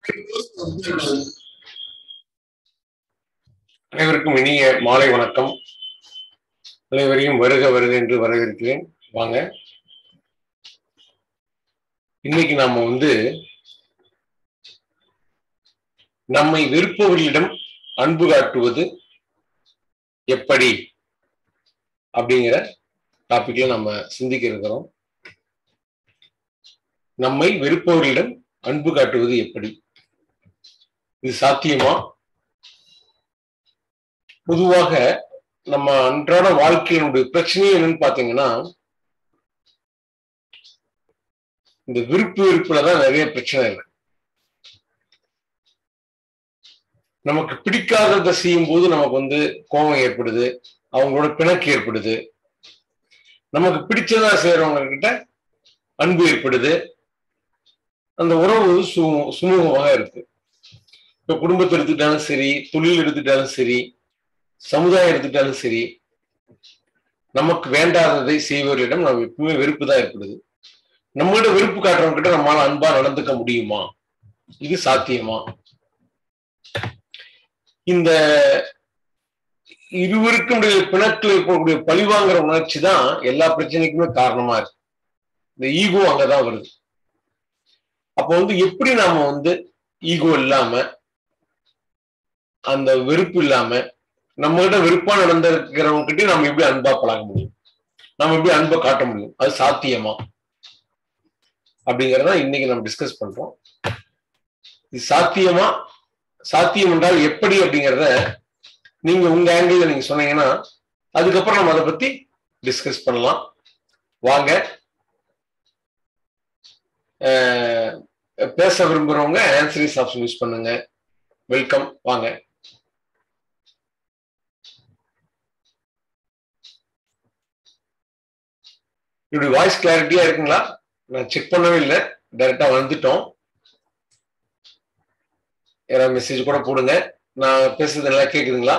அனைவருக்கும் இனிய மாலை வணக்கம் அனைவரையும் வருக வருக என்று வரவேற்கிறேன் வாங்க இன்னைக்கு நாம வந்து நம்மை வெறுப்பவர்களிடம் அன்பு காட்டுவது எப்படி அப்படிங்கிற டாபிக்ல நம்ம சிந்திக்க இருக்கிறோம் நம்மை வெறுப்பவர்களிடம் அன்பு காட்டுவது எப்படி இது சாத்தியமா பொதுவாக நம்ம அன்றாட வாழ்க்கையினுடைய பிரச்சனையே என்னன்னு பாத்தீங்கன்னா இந்த விருப்பு வெறுப்புலதான் நிறைய பிரச்சனை இருக்கு நமக்கு பிடிக்காததை செய்யும் போது நமக்கு வந்து கோபம் ஏற்படுது அவங்களோட பிணக்கு ஏற்படுது நமக்கு பிடிச்சதா செய்யறவங்க கிட்ட அன்பு ஏற்படுது அந்த உறவு சு சுமூகமாக இருக்கு இப்ப குடும்பத்தை எடுத்துக்கிட்டாலும் சரி தொழில் எடுத்துக்கிட்டாலும் சரி சமுதாயம் எடுத்துக்கிட்டாலும் சரி நமக்கு வேண்டாததை செய்வவர்களிடம் நம்ம எப்பவுமே வெறுப்பு தான் ஏற்படுது நம்மகிட்ட வெறுப்பு காட்டுறவங்க கிட்ட நம்மளால அன்பா நடந்துக்க முடியுமா இது சாத்தியமா இந்த இருவருக்கும் பிணக்கில் இருக்கக்கூடிய பழிவாங்கிற உணர்ச்சி தான் எல்லா பிரச்சனைக்குமே காரணமா இருக்கு இந்த ஈகோ அங்கதான் வருது அப்போ வந்து எப்படி நாம வந்து ஈகோ இல்லாம அந்த வெறுப்பு இல்லாம நம்ம கிட்ட வெறுப்பா நடந்திருக்கிறவங்க கிட்டே நம்ம எப்படி அன்பா பழக முடியும் நம்ம எப்படி அன்பை காட்ட முடியும் அது சாத்தியமா அப்படிங்கறத இன்னைக்கு நம்ம டிஸ்கஸ் பண்றோம் இது சாத்தியமா சாத்தியம் என்றால் எப்படி அப்படிங்கிறத நீங்க உங்க ஆங்கிள் நீங்க சொன்னீங்கன்னா அதுக்கப்புறம் நம்ம அதை பத்தி டிஸ்கஸ் பண்ணலாம் வாங்க பேச விரும்புறவங்க ஆன்சரிஸ் ஆப்ஷன் யூஸ் பண்ணுங்க வெல்கம் வாங்க இப்படி வாய்ஸ் கிளாரிட்டியா இருக்குங்களா நான் செக் பண்ணவே இல்லை டைரக்டா வந்துட்டோம் யாராவது மெசேஜ் கூட போடுங்க நான் பேசுறது நல்லா கேக்குதுங்களா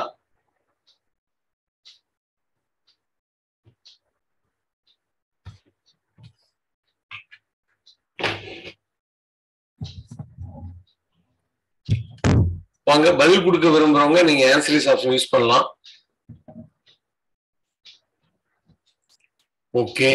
வாங்க பதில் கொடுக்க விரும்புறவங்க நீங்க ஆன்சரிஸ் ஆப்ஷன் யூஸ் பண்ணலாம் ஓகே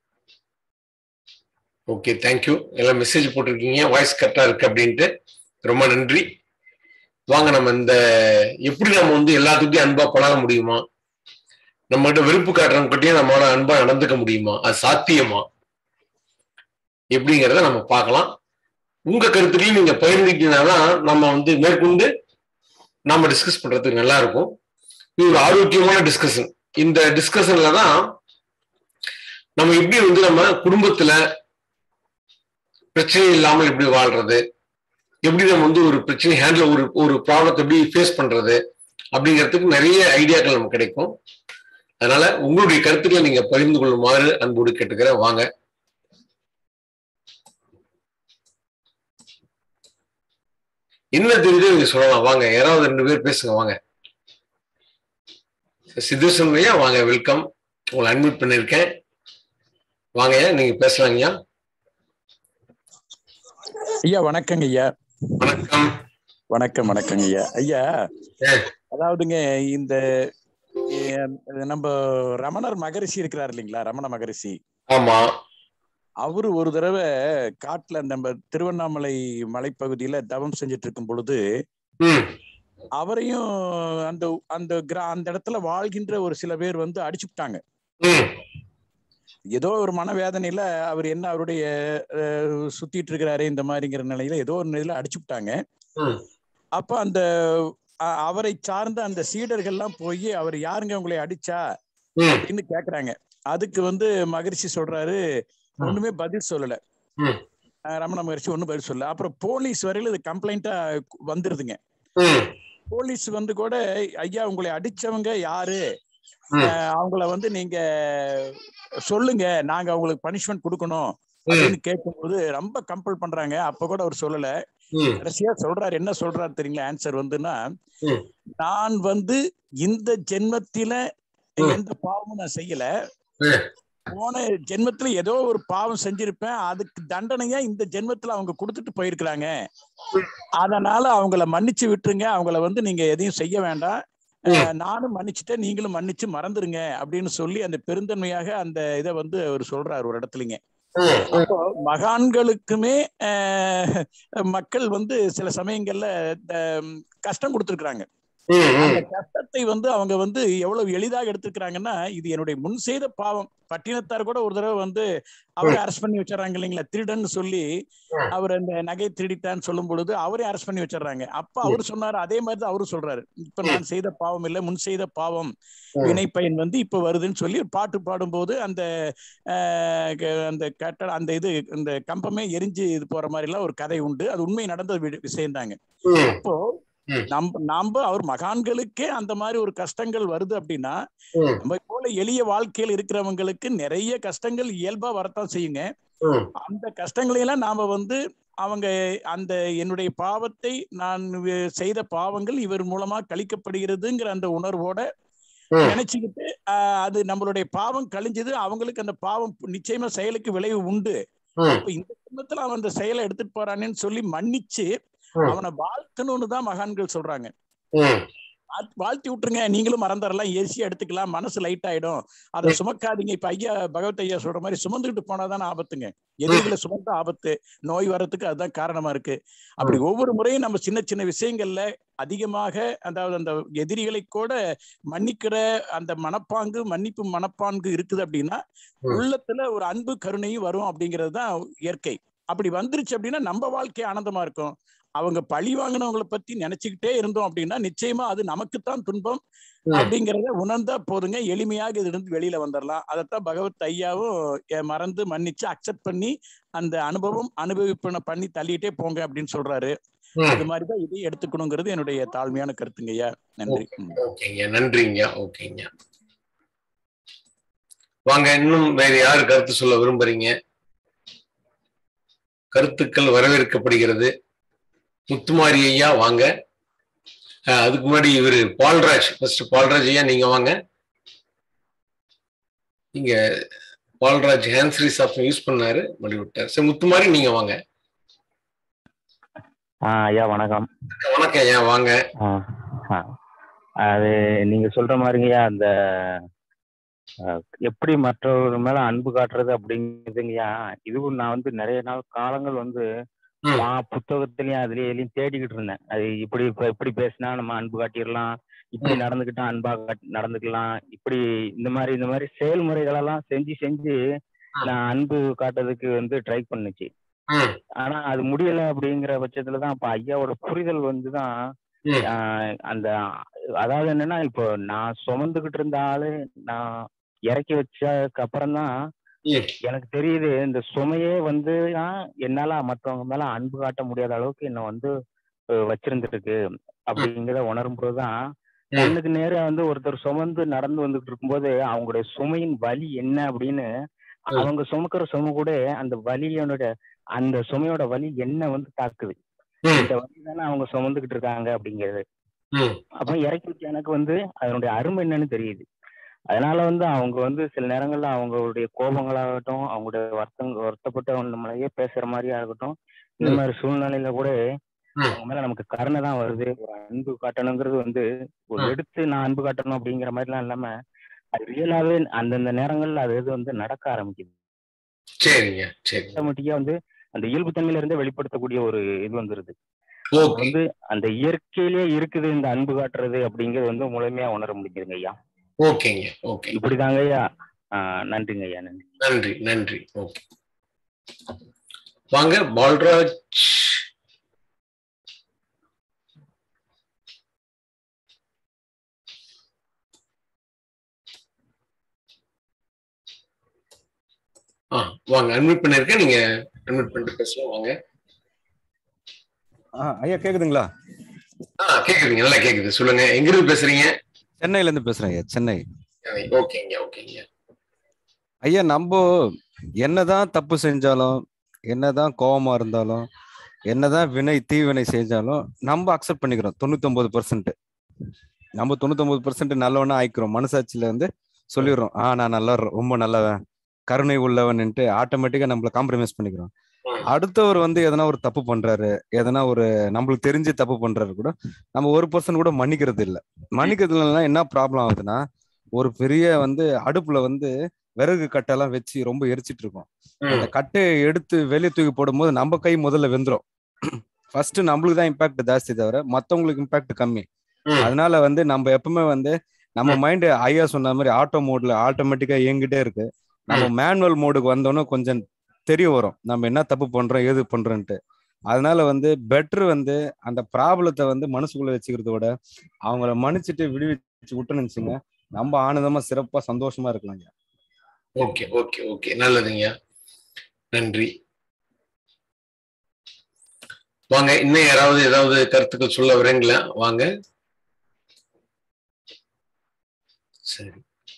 ஓகே தேங்க்யூ எல்லாம் மெசேஜ் போட்டிருக்கீங்க வாய்ஸ் கரெக்டா இருக்கு அப்படின்ட்டு ரொம்ப நன்றி வாங்க நம்ம இந்த எப்படி நம்ம வந்து எல்லாத்துக்கிட்டையும் அன்பா பழக முடியுமா நம்ம கிட்ட வெறுப்பு காட்டுறவங்க கிட்டயும் நம்மளால அன்பா நடந்துக்க முடியுமா அது சாத்தியமா எப்படிங்கிறத நம்ம பார்க்கலாம் உங்க கருத்துக்களையும் நீங்க பகிர்ந்துக்கிட்டீங்கன்னா நம்ம வந்து மேற்கொண்டு நாம டிஸ்கஸ் பண்றதுக்கு நல்லா இருக்கும் இது ஒரு ஆரோக்கியமான டிஸ்கஷன் இந்த டிஸ்கஷன்ல தான் நம்ம எப்படி வந்து நம்ம குடும்பத்துல பிரச்சனை இல்லாமல் எப்படி வாழ்றது எப்படி நம்ம வந்து ஒரு பிரச்சனை ஹேண்டில் ஒரு ஒரு ப்ராப்ளத்தை எப்படி ஃபேஸ் பண்றது அப்படிங்கிறதுக்கு நிறைய ஐடியாக்கள் நமக்கு கிடைக்கும் அதனால உங்களுடைய கருத்துக்களை நீங்க பகிர்ந்து கொள்ளுமாறு அன்போடு கேட்டுக்கிறேன் வாங்க என்ன தெரியுதோ நீங்க சொல்லலாம் வாங்க யாராவது ரெண்டு பேர் பேசுங்க வாங்க சித்தேஸ்வரன் ஐயா வாங்க வெல்கம் உங்களை அட்மிட் பண்ணிருக்கேன் வாங்க நீங்க பேசலாங்கய்யா ஐயா வணக்கங்க ஐயா வணக்கம் வணக்கம் வணக்கங்க ஐயா ஐயா அதாவதுங்க இந்த நம்ம ரமணர் மகரிஷி இருக்கிறார் இல்லைங்களா ரமண மகரிஷி ஆமா அவரு ஒரு தடவை காட்டுல நம்ம திருவண்ணாமலை மலைப்பகுதியில தவம் செஞ்சுட்டு இருக்கும் பொழுது அவரையும் அந்த அந்த கிரா அந்த இடத்துல வாழ்கின்ற ஒரு சில பேர் வந்து அடிச்சுட்டாங்க ஏதோ ஒரு மனவேதனையில அவர் என்ன அவருடைய சுத்திட்டு இருக்கிறாரு இந்த மாதிரிங்கிற நிலையில ஏதோ ஒரு நிலையில அடிச்சு விட்டாங்க அப்ப அந்த அவரை சார்ந்த அந்த சீடர்கள்லாம் போய் அவர் யாருங்க உங்களை அடிச்சா அப்படின்னு கேக்குறாங்க அதுக்கு வந்து மகரிஷி சொல்றாரு ஒண்ணுமே பதில் சொல்லல ரமண மகரிஷி ஒண்ணும் பதில் சொல்லல அப்புறம் போலீஸ் வரையில இது கம்ப்ளைண்டா வந்துருதுங்க போலீஸ் வந்து கூட ஐயா உங்களை அடிச்சவங்க யாரு அவங்கள வந்து நீங்க சொல்லுங்க நாங்க அவங்களுக்கு பனிஷ்மெண்ட் கொடுக்கணும் அப்படின்னு கேட்கும்போது ரொம்ப கம்பல் பண்றாங்க அப்ப கூட அவர் சொல்லல கடைசியா சொல்றாரு என்ன சொல்றாரு தெரியுங்களா ஆன்சர் வந்துன்னா நான் வந்து இந்த ஜென்மத்தில எந்த பாவமும் நான் செய்யல போன ஜென்மத்துல ஏதோ ஒரு பாவம் செஞ்சிருப்பேன் அதுக்கு தண்டனையா இந்த ஜென்மத்துல அவங்க கொடுத்துட்டு போயிருக்கிறாங்க அதனால அவங்கள மன்னிச்சு விட்டுருங்க அவங்கள வந்து நீங்க எதையும் செய்ய வேண்டாம் அஹ், நானும் மன்னிச்சுட்டேன் நீங்களும் மன்னிச்சு மறந்துருங்க அப்படின்னு சொல்லி அந்த பெருந்தன்மையாக அந்த இதை வந்து அவர் சொல்றாரு ஒரு இடத்துலங்க ம், ம், அப்போ மகான்களுக்குமே அஹ், மக்கள் வந்து சில சமயங்கள்ல அஹ், கஷ்டம் கொடுத்துருக்குறாங்க ம், அந்த ம். கஷ்டத்தை வந்து அவங்க வந்து எவ்வளவு எளிதாக எடுத்துக்கிறாங்கன்னா இது என்னுடைய முன் செய்த பாவம் பட்டினத்தார் கூட ஒரு தடவை வந்து அவரை அரெஸ்ட் பண்ணி வச்சிடறாங்க இல்லைங்களா திருடன்னு சொல்லி ம். அவர் அந்த நகை திருடித்தான்னு சொல்லும் பொழுது அவரே அரெஸ்ட் பண்ணி வச்சிடறாங்க அப்ப அவர் சொன்னாரு அதே மாதிரி தான் அவரும் சொல்றாரு இப்ப நான் செய்த பாவம் இல்லை முன் செய்த பாவம் ம். வினை பயன் வந்து இப்ப வருதுன்னு சொல்லி ஒரு பாட்டு பாடும்போது அந்த ஆஹ், க- அந்த கட்டட அந்த இது இந்த கம்பமே எரிஞ்சு இது போற மாதிரி எல்லாம் ஒரு கதை உண்டு அது உண்மை நடந்த வி- விஷயம்தாங்க ம், இப்போ ம். நம்ம நாம அவர் மகான்களுக்கே அந்த மாதிரி ஒரு கஷ்டங்கள் வருது அப்படின்னா ம், நம்ம போல எளிய வாழ்க்கையில் இருக்கிறவங்களுக்கு நிறைய கஷ்டங்கள் இயல்பா வரத்தான் செய்யுங்க ம். அந்த கஷ்டங்களை எல்லாம் நாம வந்து அவங்க அந்த என்னுடைய பாவத்தை நான் வி- செய்த பாவங்கள் இவர் மூலமா கழிக்கப்படுகிறதுங்கிற அந்த உணர்வோட ம். நினைச்சுக்கிட்டு ஆஹ், அது நம்மளுடைய பாவம் கழிஞ்சது அவங்களுக்கு அந்த பாவம் நிச்சயமா செயலுக்கு விளைவு உண்டு ம், அப்ப இந்த குடும்பத்துல அவன் அந்த செயலை எடுத்துட்டு போறானேன்னு சொல்லி மன்னிச்சு ம். அவனை வாழ்த்தணும்னு தான் மகான்கள் சொல்றாங்க ம். வாழ்- வாழ்த்தி விட்டுருங்க நீங்களும் மறந்துடலாம் ஈஸியா எடுத்துக்கலாம் மனசு லைட் ஆயிடும் அதை சுமக்காதீங்க இப்ப ஐயா பகவத் ஐயா சொல்ற மாதிரி சுமந்துக்கிட்டு போனாதானே ஆபத்துங்க எதிரிகளை சுமந்த ஆபத்து நோய் வர்றதுக்கு அதுதான் காரணமா இருக்கு அப்படி ஒவ்வொரு முறையும் நம்ம சின்ன சின்ன விஷயங்கள்ல அதிகமாக அதாவது அந்த எதிரிகளை கூட மன்னிக்கிற அந்த மனப்பாங்கு மன்னிப்பு மனப்பாங்கு இருக்குது அப்படின்னா ம். உள்ளத்துல ஒரு அன்பு கருணையும் வரும் அப்படிங்கிறது தான் இயற்கை அப்படி வந்துருச்சு அப்படின்னா நம்ம வாழ்க்கை ஆனந்தமா இருக்கும் அவங்க பழி வாங்கினவங்களை பத்தி நினைச்சுக்கிட்டே இருந்தோம் அப்படின்னா நிச்சயமா அது நமக்குத்தான் துன்பம் ம். அப்படிங்கறத உணர்ந்தா போதுங்க எளிமையாக இதுல இருந்து வெளியில வந்துடலாம் அதைத்தான் பகவத் ஐயாவும் எ- மறந்து மன்னிச்சு அக்செப்ட் பண்ணி அந்த அனுபவம் அனுபவிப்பன பண்ணி தள்ளிட்டே போங்க அப்படின்னு சொல்றாரு ம். அது மாதிரிதான் இதையும் எடுத்துக்கணுங்கிறது என்னுடைய தாழ்மையான கருத்துங்க ஐயா நன்றி ம். ஓகேங்க நன்றிங்க ஓகேங்க வாங்க இன்னும் வேற யாரு கருத்து சொல்ல விரும்புறீங்க கருத்துக்கள் வரவேற்கப்படுகிறது முத்துமாரி ஐயா வாங்க அஹ், அதுக்கு முன்னாடி இவரு பால்ராஜ் ஃபர்ஸ்ட் பால்ராஜ் ஐயா நீங்க வாங்க நீங்க பால்ராஜ் ஹேண்ட்ஸ்ரீஸ் ஆப்ஷன் யூஸ் பண்ணாரு மறுபடியும் விட்டார் சரி முத்துமாரி நீங்க வாங்க ஆ ஐயா வணக்கம் வணக்கம் ஐயா வாங்க ஆ ஆ. அது நீங்க சொல்ற மாதிரிங்கய்யா அந்த அஹ், எப்படி மற்றவர்கள் மேல அன்பு காட்டுறது அப்படிங்கிறதுங்கய்யா இதுவும் நான் வந்து நிறைய நாள் காலங்கள் வந்து ம். நான் புத்தகத்திலயும் அதுலயும் எதுலயும் தேடிக்கிட்டு இருந்தேன் அது இப்படி இப்ப இப்படி பேசினா நம்ம அன்பு காட்டிடலாம் இப்படி ம். நடந்துக்கிட்டா அன்பா காட்டி நடந்துக்கலாம் இப்படி இந்த மாதிரி இந்த மாதிரி செயல்முறைகள் எல்லாம் செஞ்சு செஞ்சு நான் அன்பு காட்டுறதுக்கு வந்து ட்ரை பண்ணுச்சு ம், ஆனா அது முடியல அப்படிங்கிற பட்சத்துல தான் அப்ப ஐயாவோட புரிதல் வந்து தான் ம், ஆஹ் அந்த அதாவது என்னன்னா இப்போ நான் சுமந்துகிட்டு இருந்த ஆளு நான் இறக்கி வச்சதுக்கு அப்புறம் தான் ம். எனக்கு தெரியுது இந்த சுமையே வந்து ஆஹ் என்னால மத்தவங்க மேல அன்பு காட்ட முடியாத அளவுக்கு என்ன வந்து அஹ் வச்சிருந்துருக்கு அப்படிங்கிறத உணரும் போதுதான் ம். கண்ணுக்கு நேரா வந்து ஒருத்தர் சுமந்து நடந்து வந்துகிட்டு இருக்கும்போது அவங்களுடைய சுமையின் வலி என்ன அப்படின்னு ம். அவங்க சுமக்கிற சுமை கூட அந்த வலியோட அந்த சுமையோட வலி என்ன வந்து தாக்குது ம், இந்த வலி தானே அவங்க சுமந்துகிட்டு இருக்காங்க அப்படிங்கிறது ம், அப்ப இறக்கி வச்ச எனக்கு வந்து அதனுடைய அருமை என்னன்னு தெரியுது அதனால வந்து அவங்க வந்து சில நேரங்கள்ல அவங்களுடைய கோபங்களாகட்டும் அவங்களுடைய வருத்தம் வருத்தப்பட்டு அவங்க நம்மளையே பேசுற மாதிரியா இருக்கட்டும் இந்த ம். மாதிரி சூழ்நிலையில கூட ம். அவங்க மேல நமக்கு கருணை தான் வருது ஒரு அன்பு காட்டணுங்கிறது வந்து ஒரு ம். எடுத்து நான் அன்பு காட்டணும் அப்படிங்கிற மாதிரிலாம் இல்லாம அது ரியலாவே அந்தந்த நேரங்கள்ல அது இது வந்து நடக்க ஆரம்பிக்குது சரிங்க சரி ஆட்டோமேட்டிக்கா வந்து அந்த இயல்புத்தன்மையில இருந்தே வெளிப்படுத்தக்கூடிய ஒரு இது வந்துருது ஓகே வந்து அந்த இயற்கையிலேயே இருக்குது இந்த அன்பு காட்டுறது அப்படிங்கிறது வந்து முழுமையா உணர முடியுதுங்க ஐயா ஓகேங்க ஓகே இப்படிதாங்க ஐயா ஆஹ் நன்றிங்க ஐயா நன்றி நன்றி நன்றி ஓகே வாங்க பால்ராஜ் ஆ வாங்க அட்மிட் பண்ணிருக்கேன் நீங்க அட்மிட் பண்ணிட்டு பேசலாம் வாங்க ஆ, ஐயா கேக்குதுங்களா ஆ கேக்குதுங்க நல்லா கேக்குது சொல்லுங்க எங்க இருந்து பேசுறீங்க சென்னையில இருந்து பேசுறேன் ஐயா சென்னை ஓகேங்க ஓகேங்க ஐயா நம்ம என்னதான் தப்பு செஞ்சாலும் என்னதான் கோவமா இருந்தாலும் என்னதான் வினை தீவினை செஞ்சாலும் நம்ம அக்செப்ட் பண்ணிக்கிறோம் தொண்ணூத்தொன்பது பர்சன்ட் நம்ம தொண்ணூத்தொன்பது பர்சன்ட் நல்லவனா ஆயிக்கிறோம் மனசாட்சியில வந்து சொல்லிடுறோம் ஆ நான் நல்லா ரொம்ப நல்லவன் கருணை உள்ளவன்ட்டு ஆட்டோமேட்டிக்கா நம்மள காம்ப்ரமைஸ் பண்ணிக்கிறோம் அடுத்தவர் வந்து எதனா ஒரு தப்பு பண்றாரு எதனா ஒரு நம்மளுக்கு தெரிஞ்சு தப்பு பண்றாரு கூட நம்ம ஒரு பர்சன் கூட மன்னிக்கிறது இல்ல மன்னிக்கிறது இல்லைன்னா என்ன ப்ராப்ளம் ஆகுதுன்னா ஒரு பெரிய வந்து அடுப்புல வந்து விறகு கட்டெல்லாம் வச்சு ரொம்ப எரிச்சிட்டு இருக்கோம் அந்த கட்டையை எடுத்து வெளியே தூக்கி போடும்போது நம்ம கை முதல்ல வெந்துரும் ஃபர்ஸ்ட் நம்மளுக்கு தான் இம்பாக்ட் ஜாஸ்தி தவிர மத்தவங்களுக்கு இம்பாக்ட் கம்மி அதனால வந்து நம்ம எப்பவுமே வந்து நம்ம மைண்ட் ஐயா சொன்ன மாதிரி ஆட்டோ மோட்ல ஆட்டோமேட்டிக்கா இயங்கிட்டே இருக்கு நம்ம மேனுவல் மோடுக்கு வந்தோன்னே கொஞ்சம் தெரிய வரும் நம்ம என்ன தப்பு பண்றோம் ஏது பண்றோன்ட்டு அதனால வந்து பெட்டர் வந்து அந்த ப்ராப்ளத்தை வந்து மனசுக்குள்ள வச்சுக்கிறத விட அவங்கள மன்னிச்சுட்டு விடுவிச்சு விட்டுனுச்சுங்க நம்ம ஆனந்தமா சிறப்பா சந்தோஷமா இருக்கலாங்க ஓகே ஓகே ஓகே நல்லதுங்க நன்றி வாங்க இன்னும் யாராவது ஏதாவது கருத்துக்கள் சொல்ல வரீங்களா வாங்க சரி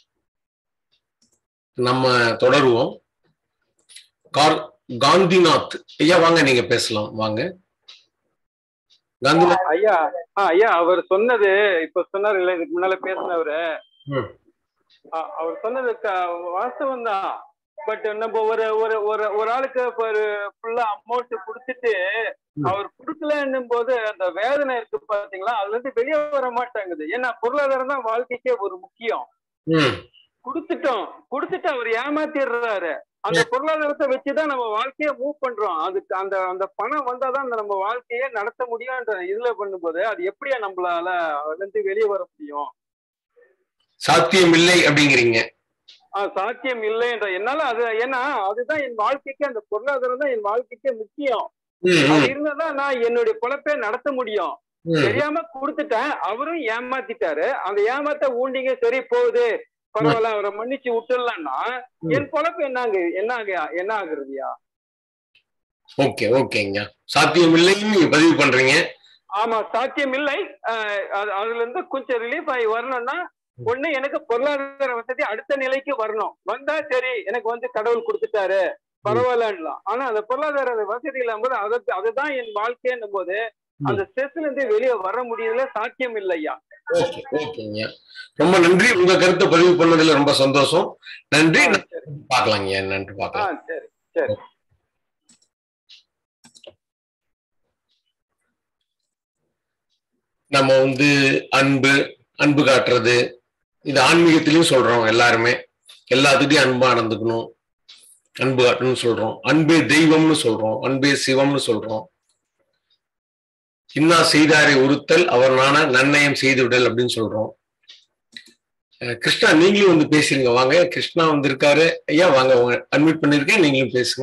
நம்ம தொடருவோம் கார் காந்திநாத் ஐயா வாங்க நீங்க பேசலாம் வாங்க காந்திநாத் ஐயா ஆ, ஐயா அவர் சொன்னது இப்ப சொன்னார் இல்ல இதுக்கு முன்னால பேசினவரு ம். ஆ, அவர் சொன்னது வாஸ்தவம் தான் பட் நம்ம ஒரு ஒரு ஒரு ஒரு ஆளுக்கு இப்ப ஒரு ஃபுல்லா அமௌண்ட் கொடுத்துட்டு அவர் கொடுக்கலன்னும் போது அந்த வேதனை இருக்கு பாத்தீங்களா அதுல இருந்து வெளியே வர மாட்டாங்குது ஏன்னா பொருளாதாரம் தான் வாழ்க்கைக்கே ஒரு முக்கியம் ம் கொடுத்துட்டோம் கொடுத்துட்டு அவர் ஏமாத்திடுறாரு அந்த பொருளாதாரத்தை வச்சுதான் நம்ம வாழ்க்கைய மூவ் பண்றோம் அதுக்கு அந்த அந்த பணம் வந்தாதான் அந்த நம்ம வாழ்க்கையே நடத்த முடியும்ன்ற இதுல பண்ணும்போது அது எப்படியா நம்மளால அதுல இருந்து வெளியே வர முடியும் சாத்தியம் இல்லை அப்படிங்கிறீங்க ஆஹ் சாத்தியம் இல்லைன்ற என்னால அது ஏன்னா அதுதான் என் வாழ்க்கைக்கு அந்த பொருளாதாரம் தான் என் வாழ்க்கைக்கே முக்கியம் ம், அது ம், இருந்தாதான் நான் என்னுடைய பொழப்பே நடத்த முடியும் ம். தெரியாம கொடுத்துட்டேன் அவரும் ஏமாத்திட்டாரு அந்த ஏமாத்த ஊண்டிங்க சரி போகுது பரவாயில்ல அவரை மன்னிச்சு விட்டுடலாம்னா என் பொழப்பு என்னாங்க என்ன ஆகு என்ன ஆகுறதுயா ஓகே ஓகேங்க சாத்தியம் இல்லைன்னு நீங்க பதிவு பண்றீங்க ஆமா சாத்தியம் இல்லை ஆஹ் அது- அதுல இருந்து கொஞ்சம் ரிலீஃப் ஆகி வரணும்னா ஒண்ணு எனக்கு பொருளாதார வசதி அடுத்த நிலைக்கு வரணும் வந்தா சரி எனக்கு வந்து கடவுள் கொடுத்துட்டாரு பரவாயில்லலாம் ஆனா அந்த பொருளாதார வசதி இல்லாம போது அதை அதுதான் என் வாழ்க்கைன்னும் போது அந்த ஸ்ட்ரெஸ்ல இருந்து வெளியே வர முடியல சாத்தியம் இல்லையா ஓகே ஓகேங்க ரொம்ப நன்றி உங்க கருத்தை பதிவு பண்ணதுல ரொம்ப சந்தோஷம் நன்றி ஆ, சரி பார்க்கலாங்க என்னன்ட்டு ஆ பார்க்கலாம் சரி சரி நம்ம வந்து அன்பு அன்பு காட்டுறது இது ஆன்மீகத்திலையும் சொல்றோம் எல்லாருமே எல்லாத்துட்டையும் அன்பா நடந்துக்கணும் அன்பு காட்டணும்னு சொல்றோம் அன்பே தெய்வம்னு சொல்றோம் அன்பே சிவம்னு சொல்றோம் இன்னா செய்தாரை உறுத்தல் அவர் நான நன்னயம் செய்து விடல் அப்படின்னு சொல்றோம் அஹ் கிருஷ்ணா நீங்களும் வந்து பேசுறீங்க வாங்க கிருஷ்ணா வந்திருக்காரு ஐயா வாங்க உங்க அட்மிட் பண்ணிருக்கேன் நீங்களும் பேசுங்க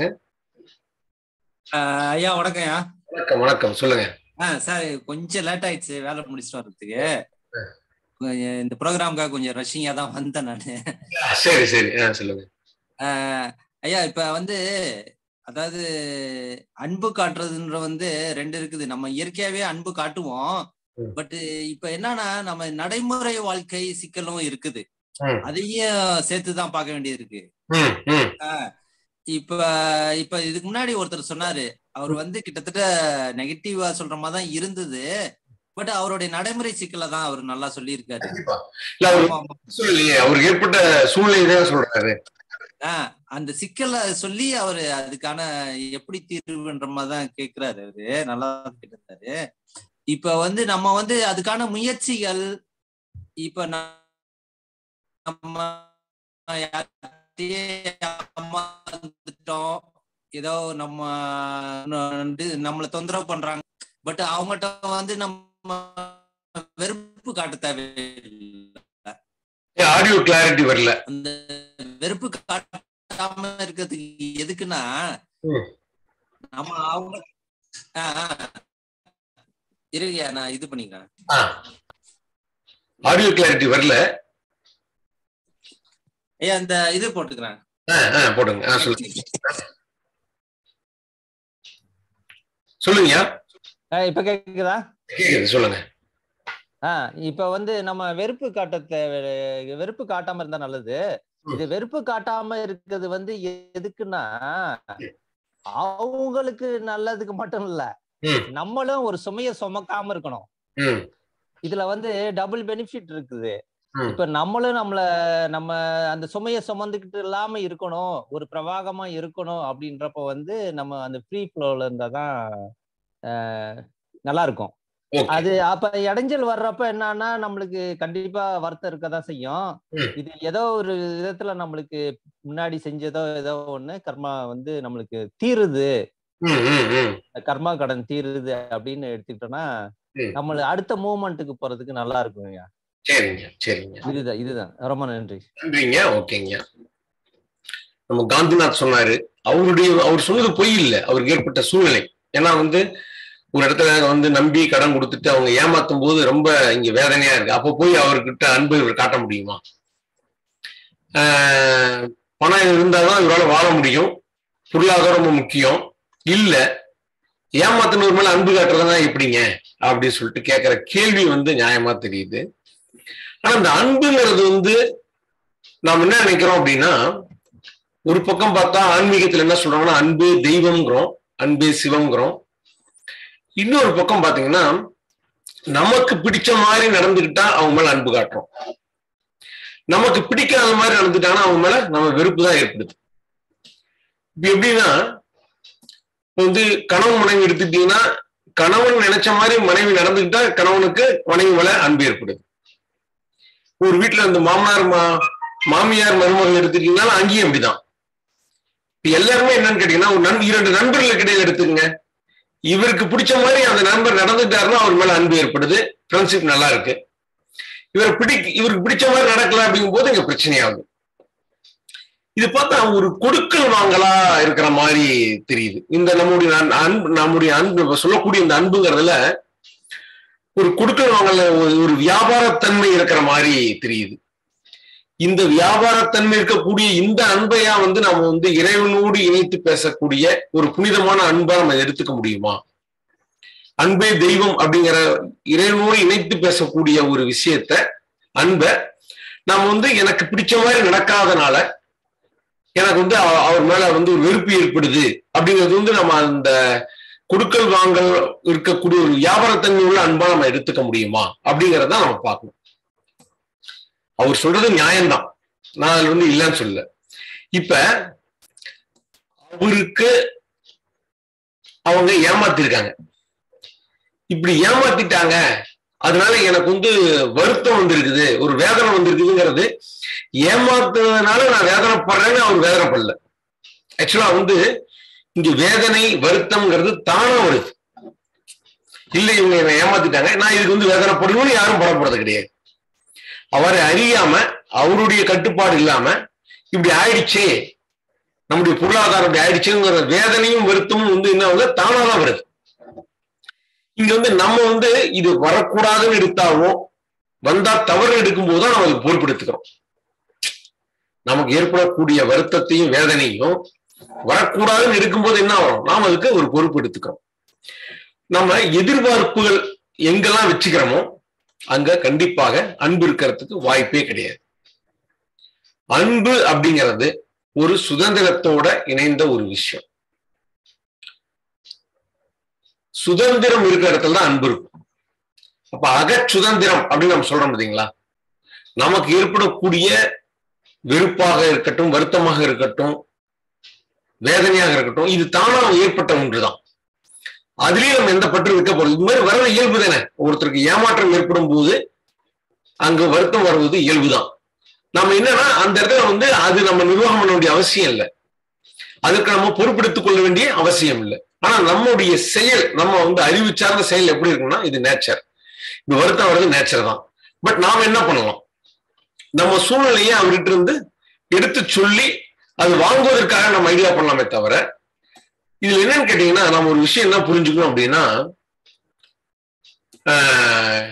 ஆஹ் ஐயா வணக்கம்யா வணக்கம் வணக்கம் சொல்லுங்க ஆ சார் கொஞ்சம் லேட் ஆயிடுச்சு வேலை முடிச்சுட்டு வர்றதுக்கு கொஞ்சம் இந்த ப்ரோக்ராம்க்காக கொஞ்சம் ரஷ்ஷிங்கா தான் வந்தேன் நான் சரி சரி ஆ சொல்லுங்க ஐயா இப்ப வந்து அதாவது அன்பு காட்டுறதுன்ற வந்து ரெண்டு இருக்குது நம்ம இயற்கையாவே அன்பு காட்டுவோம் ம். பட் இப்ப என்னன்னா நம்ம நடைமுறை வாழ்க்கை சிக்கலும் இருக்குது ம். அதையும் சேர்த்துதான் பார்க்க வேண்டியது இருக்கு ம் ம் இப்ப இப்ப இதுக்கு முன்னாடி ஒருத்தர் சொன்னாரு அவர் வந்து கிட்டத்தட்ட நெகட்டிவா சொல்ற மாதிரி தான் இருந்தது பட் அவருடைய நடைமுறை சிக்கலை தான் அவர் நல்லா சொல்லியிருக்காரு கண்டிப்பா இல்ல அவரு ஆமா, ஆமா. சொல்லலையே அவருக்கு ஏற்பட்ட சூழ்நிலை தான் சொல்றாரு ஆஹ் அந்த சிக்கலை சொல்லி அவரு அதுக்கான எப்படி தீர்வுன்ற மாதிரி தான் கேக்குறாரு அவரு நல்லா கேட்டிருந்தாரு இப்ப வந்து நம்ம வந்து அதுக்கான முயற்சிகள் இப்ப ந- நம்ம யார்கிட்டயே ஏமாந்துட்டோம் ஏதோ நம்ம வந்து நம்மளை தொந்தரவு பண்றாங்க பட் அவங்ககிட்ட வந்து நம்ம வெறுப்பு காட்ட தேவையில்லை ஆடியோ கிளாரிட்டி வரல அந்த வெறுப்பு காட்டாம இருக்கிறதுக்கு எதுக்குன்னா ம். நம்ம அவங்க இருங்கயா நான் இது பண்ணிக்கிறேன் ஆடியோ கிளாரிட்டி வரல ஐயா இந்த இது போட்டுக்கிறேன் ஆ, ஆ, போடுங்க ஆ, சொல்லுங்க சொல்லுங்கய்யா அஹ் இப்ப கேக்குதா கேக்குது சொல்லுங்க ஆஹ் இப்ப வந்து நம்ம வெறுப்பு காட்ட தேவை வெறுப்பு காட்டாம இருந்தா நல்லது இது வெறுப்பு காட்டாம இருக்கிறது வந்து எதுக்குன்னா அவங்களுக்கு நல்லதுக்கு மட்டும் இல்ல ம். நம்மளும் ஒரு சுமைய சுமக்காம இருக்கணும் ம் இதுல வந்து டபுள் பெனிஃபிட் இருக்குது ம். இப்ப நம்மளும் நம்மள நம்ம அந்த சுமையை சுமந்துக்கிட்டு இல்லாம இருக்கணும் ஒரு பிரவாகமா இருக்கணும் அப்படின்றப்ப வந்து நம்ம அந்த ஃப்ரீ ஃப்ளோல இருந்தாதான் ஆஹ், நல்லா இருக்கும் Okay. அது அப்ப இடைஞ்சல் வர்றப்ப என்னன்னா நம்மளுக்கு கண்டிப்பா வருத்தம் இருக்கதான் செய்யும் ம். இது ஏதோ ஒரு விதத்துல நம்மளுக்கு முன்னாடி செஞ்சதோ ஏதோ ஒண்ணு கர்மா வந்து நம்மளுக்கு தீருது ம், ம், ம். கர்மா கடன் தீருது அப்படின்னு எடுத்துக்கிட்டோம்னா ம். நம்மளுக்கு அடுத்த மூவ்மெண்ட்டுக்கு போறதுக்கு நல்லா இருக்குங்க சரிங்க சரிங்க இதுதான் இதுதான் ரொம்ப நன்றி நன்றிங்க ஓகேங்க நம்ம காந்திநாத் சொன்னாரு அவருடைய அவர் சொன்னது பொய் இல்லை அவருக்கு ஏற்பட்ட சூழ்நிலை ஏன்னா வந்து ஒரு இடத்துல வந்து நம்பி கடன் கொடுத்துட்டு அவங்க ஏமாத்தும் போது ரொம்ப இங்க வேதனையா இருக்கு அப்ப போய் அவர்கிட்ட அன்பு இவர் காட்ட முடியுமா ஆஹ் பணம் இருந்தாதான் இவரால் வாழ முடியும் பொருளாதாரம் ரொம்ப முக்கியம் இல்ல ஏமாத்தினவர் மேல அன்பு காட்டுறதுனா எப்படிங்க அப்படின்னு சொல்லிட்டு கேட்கிற கேள்வி வந்து நியாயமா தெரியுது ஆனா இந்த அன்புங்கிறது வந்து நாம் என்ன நினைக்கிறோம் அப்படின்னா ஒரு பக்கம் பார்த்தா ஆன்மீகத்துல என்ன சொல்றாங்கன்னா அன்பு தெய்வம்ங்கிறோம் அன்பே சிவம்ங்கிறோம் இன்னொரு பக்கம் பாத்தீங்கன்னா நமக்கு பிடிச்ச மாதிரி நடந்துக்கிட்டா அவங்க மேல அன்பு காட்டுறோம் நமக்கு பிடிக்காத மாதிரி நடந்துட்டாங்கன்னா அவங்க மேல நம்ம வெறுப்பு தான் ஏற்படுது இப்ப எப்படின்னா இப்ப வந்து கணவன் மனைவி எடுத்துட்டீங்கன்னா கணவன் நினைச்ச மாதிரி மனைவி நடந்துக்கிட்டா கணவனுக்கு மனைவி மேல அன்பு ஏற்படுது ஒரு வீட்டுல இந்த மாமனார் மா மாமியார் மருமகள் எடுத்துக்கிட்டீங்கன்னா அங்கேயும் அப்படிதான் இப்ப எல்லாருமே என்னன்னு கேட்டீங்கன்னா ஒரு நண்ப இரண்டு நண்பர்களுக்கு இடையில எடுத்துக்கங்க இவருக்கு பிடிச்ச மாதிரி அந்த நண்பர் நடந்துட்டாருன்னா அவர் மேல அன்பு ஏற்படுது ஃப்ரெண்ட்ஷிப் நல்லா இருக்கு இவர் பிடி இவருக்கு பிடிச்ச மாதிரி நடக்கல அப்படிங்கும் போது இங்க பிரச்சனையாகுது இது பார்த்தா ஒரு கொடுக்கல் வாங்கலா இருக்கிற மாதிரி தெரியுது இந்த நம்முடைய அன்- அன்பு நம்முடைய அன்பு இப்ப சொல்லக்கூடிய இந்த அன்புங்கிறதுல ஒரு கொடுக்கல் வாங்கல ஒரு- ஒரு வியாபாரத்தன்மை இருக்கிற மாதிரி தெரியுது இந்த வியாபாரத்தன்மை இருக்கக்கூடிய இந்த அன்பையா வந்து நம்ம வந்து இறைவனோடு இணைத்து பேசக்கூடிய ஒரு புனிதமான அன்பா நம்ம எடுத்துக்க முடியுமா அன்பே தெய்வம் அப்படிங்கிற இறைவனோடு இணைத்து பேசக்கூடிய ஒரு விஷயத்த அன்பை நம்ம வந்து எனக்கு பிடிச்ச மாதிரி நடக்காதனால எனக்கு வந்து அவ- அவர் மேல வந்து ஒரு வெறுப்பு ஏற்படுது அப்படிங்கிறது வந்து நம்ம அந்த கொடுக்கல் வாங்கல் இருக்கக்கூடிய ஒரு வியாபாரத்தன்மை உள்ள அன்பா நம்ம எடுத்துக்க முடியுமா அப்படிங்கறத நம்ம பார்க்கணும் அவர் சொல்றது நியாயம்தான் நான் அதுல வந்து இல்லைன்னு சொல்லல இப்ப அவருக்கு அவங்க ஏமாத்திருக்காங்க இப்படி ஏமாத்திட்டாங்க அதனால எனக்கு வந்து வருத்தம் வந்திருக்குது ஒரு வேதனை வந்திருக்குதுங்கிறது ஏமாத்துனதுனால நான் வேதனைப்படுறேன்னு அவர் வேதனைப்படல ஆக்சுவலா வந்து இங்க வேதனை வருத்தம்ங்கிறது தானா வருது இல்லை இவங்க என்னை ஏமாத்திட்டாங்க நான் இதுக்கு வந்து வேதனைப்படணும்னு யாரும் படப்படுறது கிடையாது அவரை அறியாம அவருடைய கட்டுப்பாடு இல்லாம இப்படி ஆயிடுச்சே நம்முடைய பொருளாதாரம் இப்படி ஆயிடுச்சுங்கிற வேதனையும் வருத்தமும் வந்து என்ன வந்து தானாதான் வருது இங்க வந்து நம்ம வந்து இது வரக்கூடாதுன்னு எடுத்தாவோ வந்தா தவறு எடுக்கும் போதுதான் நம்ம அதுக்கு பொறுப்பெடுத்துக்கிறோம் நமக்கு ஏற்படக்கூடிய வருத்தத்தையும் வேதனையும் வரக்கூடாதுன்னு எடுக்கும்போது என்ன ஆகும் நாம் அதுக்கு ஒரு பொறுப்பு எடுத்துக்கிறோம் நம்ம எதிர்பார்ப்புகள் எங்கெல்லாம் வச்சுக்கிறோமோ அங்க கண்டிப்பாக அன்பு இருக்கிறதுக்கு வாய்ப்பே கிடையாது அன்பு அப்படிங்கிறது ஒரு சுதந்திரத்தோட இணைந்த ஒரு விஷயம் சுதந்திரம் இருக்கிற இடத்துல தான் அன்பு இருக்கும் அப்ப அகச் சுதந்திரம் அப்படின்னு நம்ம சொல்றோம் பார்த்தீங்களா நமக்கு ஏற்படக்கூடிய வெறுப்பாக இருக்கட்டும் வருத்தமாக இருக்கட்டும் வேதனையாக இருக்கட்டும் இது தானா ஏற்பட்ட ஒன்றுதான் அதுலயும் நம்ம எந்த பற்று வைக்க போறது இது மாதிரி வர இயல்பு தானே ஒருத்தருக்கு ஏமாற்றம் ஏற்படும் போது அங்க வருத்தம் வருவது இயல்புதான் நம்ம என்னன்னா அந்த இடத்துல வந்து அது நம்ம நிர்வாகம் பண்ண வேண்டிய அவசியம் இல்லை அதுக்கு நம்ம பொறுப்பெடுத்துக் கொள்ள வேண்டிய அவசியம் இல்லை ஆனா நம்முடைய செயல் நம்ம வந்து அறிவு சார்ந்த செயல் எப்படி இருக்குன்னா இது நேச்சர் இந்த வருத்தம் வர்றது நேச்சர் தான் பட் நாம என்ன பண்ணலாம் நம்ம சூழ்நிலையை அவர்கிட்ட இருந்து எடுத்து சொல்லி அது வாங்குவதற்காக நம்ம ஐடியா பண்ணலாமே தவிர இதுல என்னன்னு கேட்டீங்கன்னா நம்ம ஒரு விஷயம் என்ன புரிஞ்சுக்கணும் அப்படின்னா ஆஹ்,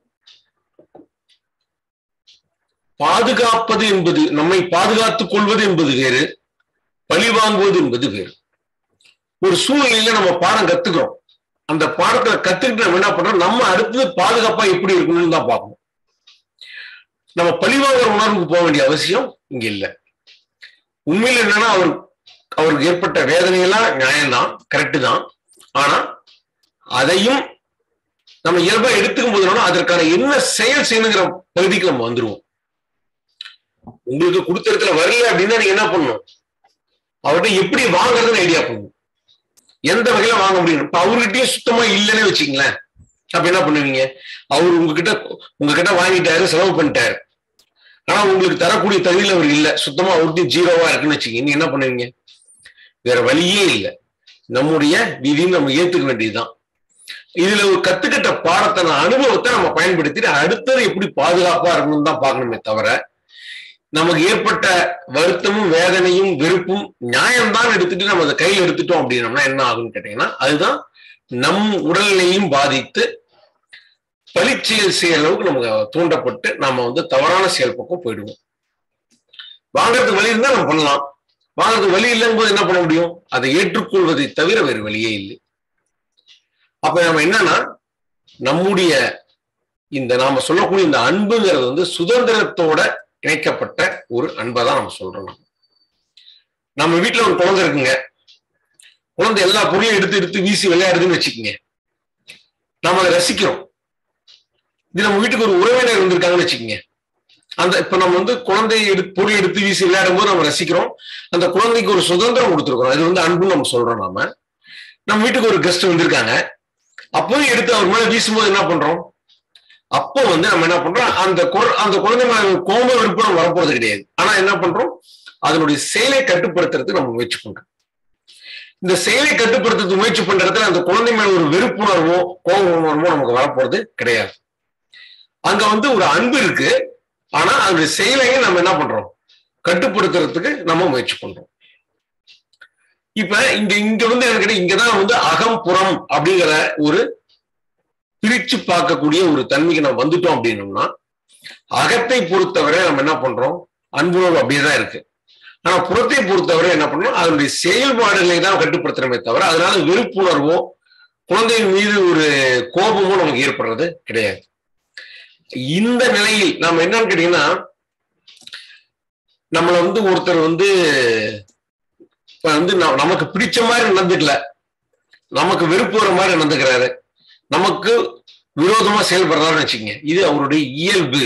பாதுகாப்பது என்பது நம்மை பாதுகாத்துக் கொள்வது என்பது வேறு பழி வாங்குவது என்பது வேறு ஒரு சூழ்நிலையில நம்ம பாடம் கத்துக்கிறோம் அந்த பாடத்துல கத்துக்கிட்டு நம்ம என்ன பண்றோம் நம்ம அடுத்தது பாதுகாப்பா எப்படி இருக்கணும்னு தான் பார்க்கணும் நம்ம பழிவாங்குற உணர்வுக்கு போக வேண்டிய அவசியம் இங்க இல்லை உண்மையில் என்னன்னா அவர் அவருக்கு ஏற்பட்ட வேதனையெல்லாம் நியாயம்தான் கரெக்டு தான் ஆனா அதையும் நம்ம இயல்பா எடுத்துக்கும் போது என்னன்னா, அதற்கான என்ன செயல் செய்யணுங்கிற பகுதிக்கு நம்ம வந்துருவோம் உங்களுக்கு கொடுத்த இடத்துல வரல அப்படின்னா நீங்க என்ன பண்ணணும் அவர்கிட்ட எப்படி வாங்குறதுன்னு ஐடியா பண்ணணும் எந்த வகையில வாங்க முடியும் இப்ப அவர்கிட்டயே சுத்தமா இல்லைன்னு வச்சுங்களேன் அப்ப என்ன பண்ணுவீங்க அவர் உங்ககிட்ட உங்ககிட்ட வாங்கிட்டாரு செலவு பண்ணிட்டாரு ஆனா உங்களுக்கு தரக்கூடிய தகுதியில் அவர் இல்ல சுத்தமா அவர்கிட்ட ஜீரோவா இருக்குன்னு வச்சுக்கீங்க நீங்க என்ன பண்ணுவீங்க வேற வழியே இல்லை நம்முடைய விதின்னு நம்ம ஏத்துக்க வேண்டியதுதான் இதுல ஒரு கத்துக்கிட்ட பாடத்தை நான் அனுபவத்தை நம்ம பயன்படுத்திட்டு அடுத்தது எப்படி பாதுகாப்பா இருக்கணும்னு தான் பார்க்கணுமே தவிர நமக்கு ஏற்பட்ட வருத்தமும் வேதனையும் வெறுப்பும் நியாயம்தான் எடுத்துட்டு நம்ம அதை கையில் எடுத்துட்டோம் அப்படின்னம்னா என்ன ஆகும்னு கேட்டீங்கன்னா அதுதான் நம் உடல்நிலையும் பாதித்து பழிச்செயல் செய்ய அளவுக்கு நமக்கு தூண்டப்பட்டு நாம வந்து தவறான செயல் பக்கம் போயிடுவோம் வாங்கறதுக்கு வழி இருந்தா நம்ம பண்ணலாம் வாங்கறதுக்கு வழி இல்லைங்கும் போது என்ன பண்ண முடியும் அதை ஏற்றுக்கொள்வதை தவிர வேறு வழியே இல்லை அப்ப நம்ம என்னன்னா நம்முடைய இந்த நாம சொல்லக்கூடிய இந்த அன்புங்கிறது வந்து சுதந்திரத்தோட இணைக்கப்பட்ட ஒரு அன்பை தான் நம்ம சொல்றோம் நம்ம. நம்ம வீட்டுல ஒரு குழந்தை இருக்குங்க குழந்தை எல்லா பொருளையும் எடுத்து எடுத்து வீசி விளையாடுதுன்னு வச்சுக்கோங்க நாம அதை ரசிக்கிறோம் இது நம்ம வீட்டுக்கு ஒரு உறவினர் வந்திருக்காங்கன்னு வச்சுக்கோங்க அந்த இப்ப நம்ம வந்து குழந்தையை எடுத்து பொருளை எடுத்து வீசி விளையாடும் போது நம்ம ரசிக்கிறோம் அந்த குழந்தைக்கு ஒரு சுதந்திரம் கொடுத்துருக்கோம் இது வந்து அன்புன்னு நம்ம சொல்றோம் நாம நம்ம வீட்டுக்கு ஒரு கெஸ்ட் வந்திருக்காங்க அப்போயும் எடுத்து அவர் மேல வீசும்போது என்ன பண்றோம் அப்போ வந்து நம்ம என்ன பண்றோம் அந்த குழ- அந்த குழந்தை மேல ஒரு கோப வெறுப்பு நம்ம வரப்போறது கிடையாது ஆனா என்ன பண்றோம் அதனுடைய செயலை கட்டுப்படுத்துறதுக்கு நம்ம முயற்சி பண்றோம் இந்த செயலை கட்டுப்படுத்துறதுக்கு முயற்சி பண்றதுல அந்த குழந்தை மேல ஒரு வெறுப்புணர்வோ கோப உணர்வோ நமக்கு வரப்போறது கிடையாது அங்க வந்து ஒரு அன்பு இருக்கு ஆனா அதனுடைய செயலையும் நம்ம என்ன பண்றோம் கட்டுப்படுத்துறதுக்கு நம்ம முயற்சி பண்றோம் இப்ப இங்க இங்க வந்து எனக்கு இங்கதான் வந்து அகம் புறம் அப்படிங்கிற ஒரு பிரிச்சு பார்க்கக்கூடிய ஒரு தன்மைக்கு நம்ம வந்துட்டோம் அப்படின்னோம்னா அகத்தை பொறுத்தவரை நம்ம என்ன பண்றோம் அன்புணர்வு அப்படியே தான் இருக்கு ஆனா புறத்தை பொறுத்தவரை என்ன பண்றோம் அதனுடைய செயல்பாடுகளை தான் கட்டுப்படுத்துறமே தவிர அதனால வெறுப்புணர்வோ குழந்தையின் மீது ஒரு கோபமோ நமக்கு ஏற்படுறது கிடையாது இந்த நிலையில் நாம என்னன்னு கேட்டீங்கன்னா நம்மள வந்து ஒருத்தர் வந்து இப்ப வந்து ந- நமக்கு பிடிச்ச மாதிரி நடந்துக்கல நமக்கு வெறுப்பு வர மாதிரி நடந்துக்கிறாரு நமக்கு விரோதமா செயல்படுறாருன்னு வச்சுக்கங்க இது அவருடைய இயல்பு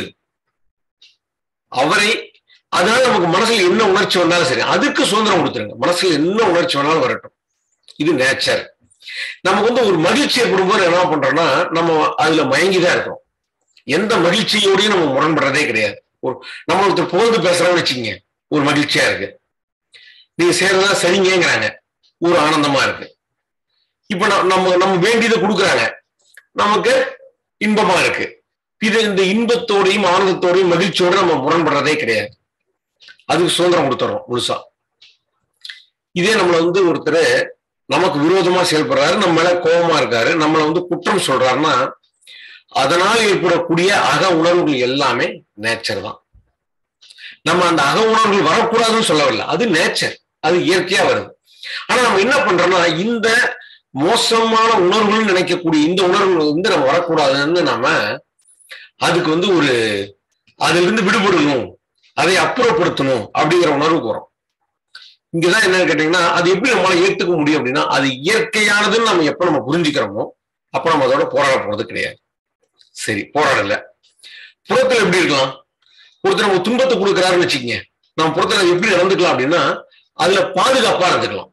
அவரை அதனால நமக்கு மனசுல என்ன உணர்ச்சி வந்தாலும் சரி அதுக்கு சுதந்திரம் கொடுத்துருங்க மனசுல என்ன உணர்ச்சி வேணாலும் வரட்டும் இது நேச்சர் நமக்கு வந்து ஒரு மகிழ்ச்சி ஏற்படும் போது என்ன பண்றோம்னா நம்ம அதுல மயங்கிதான் இருக்கோம் எந்த மகிழ்ச்சியோடையும் நம்ம முரண்படுறதே கிடையாது ஒரு நம்ம ஒருத்தர் புகழ்ந்து பேசுறோம்னு வச்சுக்கங்க ஒரு மகிழ்ச்சியா இருக்கு நீங்க செய்யறதா சரிங்கிறாங்க ஒரு ஆனந்தமா இருக்கு இப்ப நம்ம நம்ம நம்ம வேண்டியதை கொடுக்குறாங்க நமக்கு இன்பமா இருக்கு இது இந்த இன்பத்தோடையும் ஆனந்தத்தோடையும் மகிழ்ச்சியோட நம்ம முரண்படுறதே கிடையாது அதுக்கு சுதந்திரம் கொடுத்துறோம் முழுசா இதே நம்மள வந்து ஒருத்தர் நமக்கு விரோதமா செயல்படுறாரு நம்ம மேல கோபமா இருக்காரு நம்மளை வந்து குற்றம் சொல்றாருன்னா அதனால் ஏற்படக்கூடிய அக உணர்வுகள் எல்லாமே நேச்சர் தான் நம்ம அந்த அக உணர்வுகள் வரக்கூடாதுன்னு சொல்லவில்லை அது நேச்சர் அது இயற்கையா வருது ஆனா நம்ம என்ன பண்றோம்னா இந்த மோசமான உணர்வுகள் நினைக்கக்கூடிய இந்த உணர்வுகள் வந்து நம்ம வரக்கூடாதுன்னு நாம அதுக்கு வந்து ஒரு அதுல இருந்து விடுபடணும் அதை அப்புறப்படுத்தணும் அப்படிங்கிற உணர்வுக்கு வரும் இங்கதான் என்னன்னு கேட்டீங்கன்னா அது எப்படி நம்மளால ஏத்துக்க முடியும் அப்படின்னா அது இயற்கையானதுன்னு நம்ம எப்ப நம்ம புரிஞ்சுக்கிறோமோ அப்ப நம்ம அதோட போராட போறது கிடையாது சரி போராடல புறத்துல எப்படி இருக்கலாம் ஒருத்தர் நம்ம துன்பத்தை கொடுக்குறாருன்னு வச்சுக்கங்க நம்ம புறத்துல எப்படி நடந்துக்கலாம் அப்படின்னா அதுல பாதுகாப்பா இருந்துக்கலாம்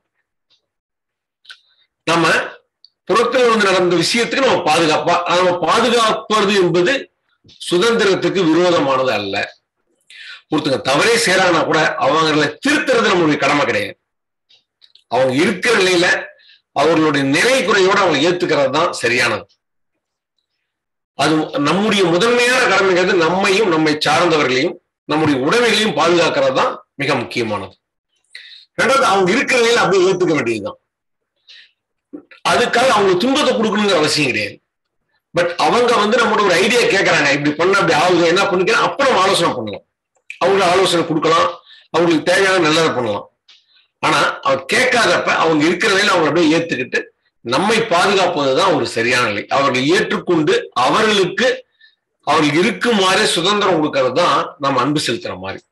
நம்ம புறத்துல வந்து நடந்த விஷயத்துக்கு நம்ம பாதுகாப்பா நம்ம பாதுகாப்பது என்பது சுதந்திரத்துக்கு விரோதமானது அல்ல ஒருத்தங்க தவறே செய்யறாங்கன்னா கூட அவங்களை திருத்துறது நம்மளுடைய கடமை கிடையாது அவங்க இருக்கிற நிலையில அவர்களுடைய நிறை குறையோட அவங்க ஏத்துக்கிறது தான் சரியானது அது நம்முடைய முதன்மையான கடமைங்கிறது நம்மையும் நம்மை சார்ந்தவர்களையும் நம்முடைய உடமைகளையும் பாதுகாக்கிறது தான் மிக முக்கியமானது ரெண்டாவது அவங்க இருக்கிற நிலையில அப்படியே ஏத்துக்க வேண்டியதுதான் அதுக்காக அவங்களுக்கு துன்பத்தை கொடுக்கணுங்கிற அவசியம் கிடையாது பட் அவங்க வந்து நம்மளோட ஒரு ஐடியா கேட்கறாங்க இப்படி பண்ண அப்படி ஆகுது என்ன பண்ணிக்கலாம் அப்ப நம்ம ஆலோசனை பண்ணலாம் அவங்களுக்கு ஆலோசனை கொடுக்கலாம் அவங்களுக்கு தேவையான நல்லதை பண்ணலாம் ஆனா அவர் கேட்காதப்ப அவங்க இருக்கிற நிலையில அவங்க அப்படியே ஏத்துக்கிட்டு நம்மை பாதுகாப்பதுதான் ஒரு சரியான நிலை அவர்கள் ஏற்றுக்கொண்டு அவர்களுக்கு அவர்கள் இருக்குமாறு சுதந்திரம் கொடுக்கறது தான் நம்ம அன்பு செலுத்துற மாதிரி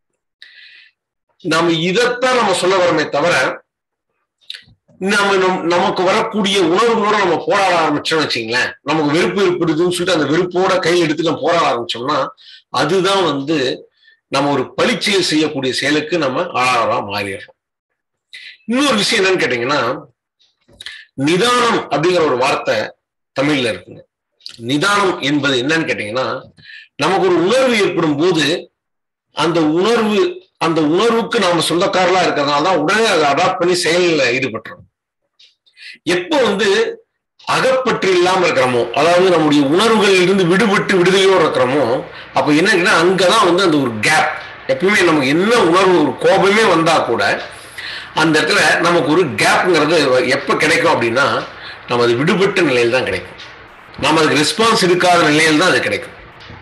நம்ம இதைத்தான் நம்ம சொல்ல வரமே தவிர நம்ம நம்- நமக்கு வரக்கூடிய உணர்வுகளோட நம்ம போராட ஆரம்பிச்சோம்னு வச்சுங்களேன் நமக்கு வெறுப்பு ஏற்படுதுன்னு சொல்லிட்டு அந்த வெறுப்போட கையில் எடுத்து நம்ம போராட ஆரம்பிச்சோம்னா அதுதான் வந்து நம்ம ஒரு பளிச்செயல் செய்யக்கூடிய செயலுக்கு நம்ம ஆளாரா மாறிடுறோம் இன்னொரு விஷயம் என்னன்னு கேட்டீங்கன்னா நிதானம் அப்படிங்கிற ஒரு வார்த்தை தமிழ்ல இருக்குங்க நிதானம் என்பது என்னன்னு கேட்டீங்கன்னா நமக்கு ஒரு உணர்வு ஏற்படும் போது அந்த உணர்வு அந்த உணர்வுக்கு நாம சொந்தக்காரலா இருக்கிறதுனால தான் உடனே அதை அடாப்ட் பண்ணி செயலில் ஈடுபட்டுறோம் எப்போ வந்து அகப்பற்று இல்லாம இருக்கிறோமோ அதாவது நம்முடைய உணர்வுகளில் இருந்து விடுபட்டு விடுதலையோடு இருக்கிறோமோ அப்ப என்னன்னா அங்கதான் வந்து அந்த ஒரு கேப் எப்பயுமே நமக்கு என்ன உணர்வு ஒரு கோபமே வந்தா கூட அந்த இடத்துல நமக்கு ஒரு கேப்ங்கிறது எப்ப கிடைக்கும் அப்படின்னா நம்ம அது விடுபட்ட நிலையில் தான் கிடைக்கும் நம்ம அதுக்கு ரெஸ்பான்ஸ் இருக்காத நிலையில் தான் அது கிடைக்கும்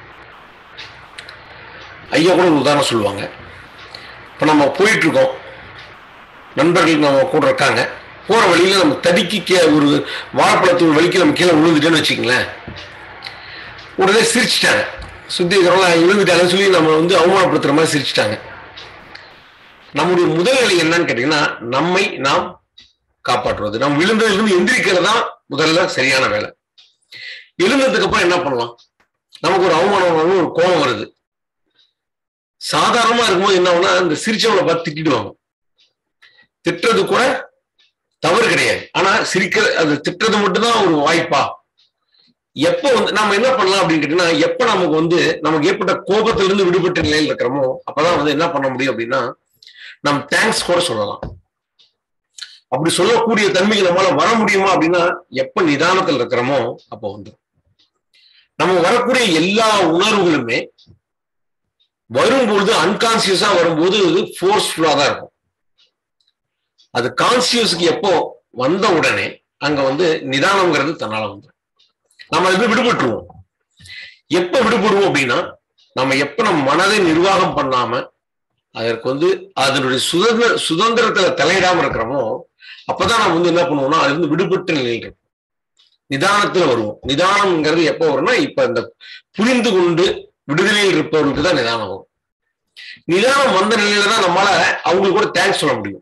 ஐயா கூட ஒரு உதாரணம் சொல்லுவாங்க இப்போ நம்ம போயிட்டு இருக்கோம் நண்பர்கள் நம்ம கூட இருக்காங்க போற வழியில நம்ம தடுக்கி கே ஒரு வாழைப்பழத்தூள் வலிக்கு நம்ம கீழே விழுந்துட்டேன்னு வச்சுங்களேன் உடனே சிரிச்சிட்டாங்க சுத்தி இருக்கிறவங்க விழுந்துட்டாங்கன்னு சொல்லி நம்ம வந்து அவமானப்படுத்துற மாதிரி சிரிச்சிட்டாங்க நம்முடைய முதல் நிலை என்னன்னு கேட்டீங்கன்னா நம்மை நாம் காப்பாற்றுவது நம்ம விழுந்ததிலிருந்து எந்திரிக்கிறது தான் முதல்ல சரியான வேலை எழுந்ததுக்கு அப்புறம் என்ன பண்ணலாம் நமக்கு ஒரு அவமானம் வரும், ஒரு கோபம் வருது சாதாரணமா இருக்கும்போது என்ன ஆகும்னா இந்த சிரிச்சவங்களை பார்த்து திட்டிடுவாங்க திட்டுறது கூட தவறு கிடையாது ஆனா சிரிக்கிற அது திட்டுறது மட்டும்தான் ஒரு வாய்ப்பா எப்போ வந்து நம்ம என்ன பண்ணலாம் அப்படின்னு கேட்டீங்கன்னா எப்ப நமக்கு வந்து நமக்கு ஏற்பட்ட கோபத்திலிருந்து விடுபட்ட நிலையில் இருக்கிறோமோ அப்பதான் வந்து என்ன பண்ண முடியும் அப்படின்னா நம்ம தேங்க்ஸ் கூட சொல்லலாம் அப்படி சொல்லக்கூடிய தன்மைக்கு நம்மளால வர முடியுமா அப்படின்னா எப்ப நிதானத்தில் இருக்கிறோமோ அப்போ வந்து நம்ம வரக்கூடிய எல்லா உணர்வுகளுமே வரும்பொழுது அன்கான்சியஸா வரும்போது இது ஃபோர்ஸ்ஃபுல்லா தான் இருக்கும் அது கான்சியஸ்க்கு எப்போ வந்த உடனே அங்க வந்து நிதானம்ங்கிறது தன்னால வந்து நம்ம அதுல விடுபட்டுருவோம் எப்ப விடுபடுவோம் அப்படின்னா நம்ம எப்ப நம்ம மனதை நிர்வாகம் பண்ணாம அதற்கு வந்து அதனுடைய சுதந்திர சுதந்திரத்துல தலையிடாம இருக்கிறோமோ அப்பதான் நம்ம வந்து என்ன பண்ணுவோம்னா அது வந்து விடுபட்ட நிலையில் இருக்கும் நிதானத்துல வருவோம் நிதானம்ங்கிறது எப்போ வரும்னா இப்ப இந்த புரிந்து கொண்டு விடுதலையில் இருப்பவர்களுக்கு தான் நிதானம் வரும் நிதானம் வந்த நிலையில தான் நம்மளால அவங்களுக்கு கூட தேங்க்ஸ் சொல்ல முடியும்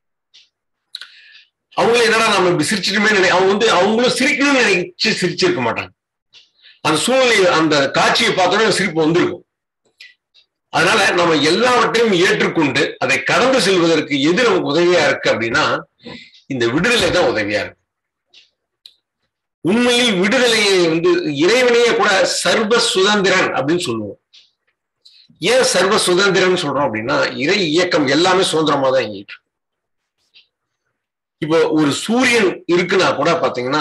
அவங்கள என்னடா நம்ம இப்படி சிரிச்சிட்டுமே நினை அவங்க வந்து அவங்களும் சிரிக்கணும்னு நினைச்சு சிரிச்சிருக்க மாட்டாங்க அந்த சூழ்நிலை அந்த காட்சியை பார்த்தோன்னே சிரிப்பு வந்திருக்கும் அதனால நம்ம எல்லாவற்றையும் ஏற்றுக்கொண்டு அதை கடந்து செல்வதற்கு எது நமக்கு உதவியா இருக்கு அப்படின்னா இந்த விடுதலை தான் உதவியா இருக்கு உண்மையில் விடுதலையை வந்து இறைவனையே கூட சர்வ சுதந்திரன் அப்படின்னு சொல்லுவோம் ஏன் சர்வ சுதந்திரன் சொல்றோம் அப்படின்னா இறை இயக்கம் எல்லாமே சுதந்திரமா தான் இயங்கிட்டு இருக்கு. இப்போ ஒரு சூரியன் இருக்குன்னா கூட பாத்தீங்கன்னா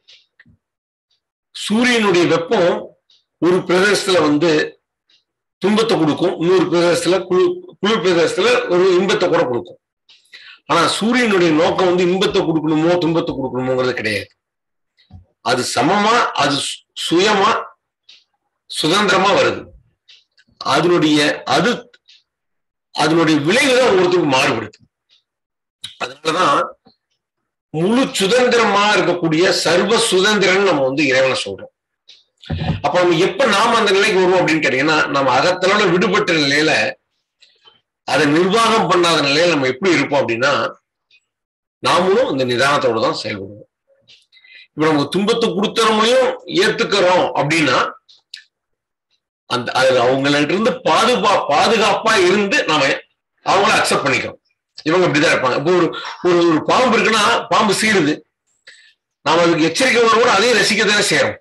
சூரியனுடைய வெப்பம் ஒரு பிரதேசத்துல வந்து துன்பத்தை கொடுக்கும் இன்னொரு பிரதேசத்துல குளு குளிர் பிரதேசத்துல ஒரு இன்பத்தை கூட கொடுக்கும் ஆனா சூரியனுடைய நோக்கம் வந்து இன்பத்தை கொடுக்கணுமோ துன்பத்தை கொடுக்கணுமோங்கிறது கிடையாது அது சமமா அது சு- சுயமா சுதந்திரமா வருது அதனுடைய அது அதனுடைய விளைவு தான் ஒருத்தருக்கு மாறுபடுது அதனாலதான் முழு சுதந்திரமா இருக்கக்கூடிய சர்வ சுதந்திரன் நம்ம வந்து இறைவனை சொல்றோம் அப்ப நம்ம எப்ப நாம அந்த நிலைக்கு வருவோம் அப்படின்னு கேட்டீங்கன்னா நம்ம அகத்தளவுல விடுபட்ட நிலையில அதை நிர்வாகம் பண்ணாத நிலையில நம்ம எப்படி இருப்போம் அப்படின்னா நாமளும் இந்த நிதானத்தோட தான் செயல்படுவோம் இப்ப நமக்கு துன்பத்தை கொடுத்தவங்களையும் ஏத்துக்கிறோம் அப்படின்னா அந்த அது அவங்கள்ட்ட இருந்து பாதுகா பாதுகாப்பா இருந்து நாம அவங்கள அக்செப்ட் பண்ணிக்கிறோம் இவங்க இப்படிதான் இருப்பாங்க இப்போ ஒரு ஒரு ஒரு பாம்பு இருக்குன்னா பாம்பு சீருது நாம அதுக்கு எச்சரிக்கை வரும் கூட அதையும் ரசிக்க தானே செய்யறோம்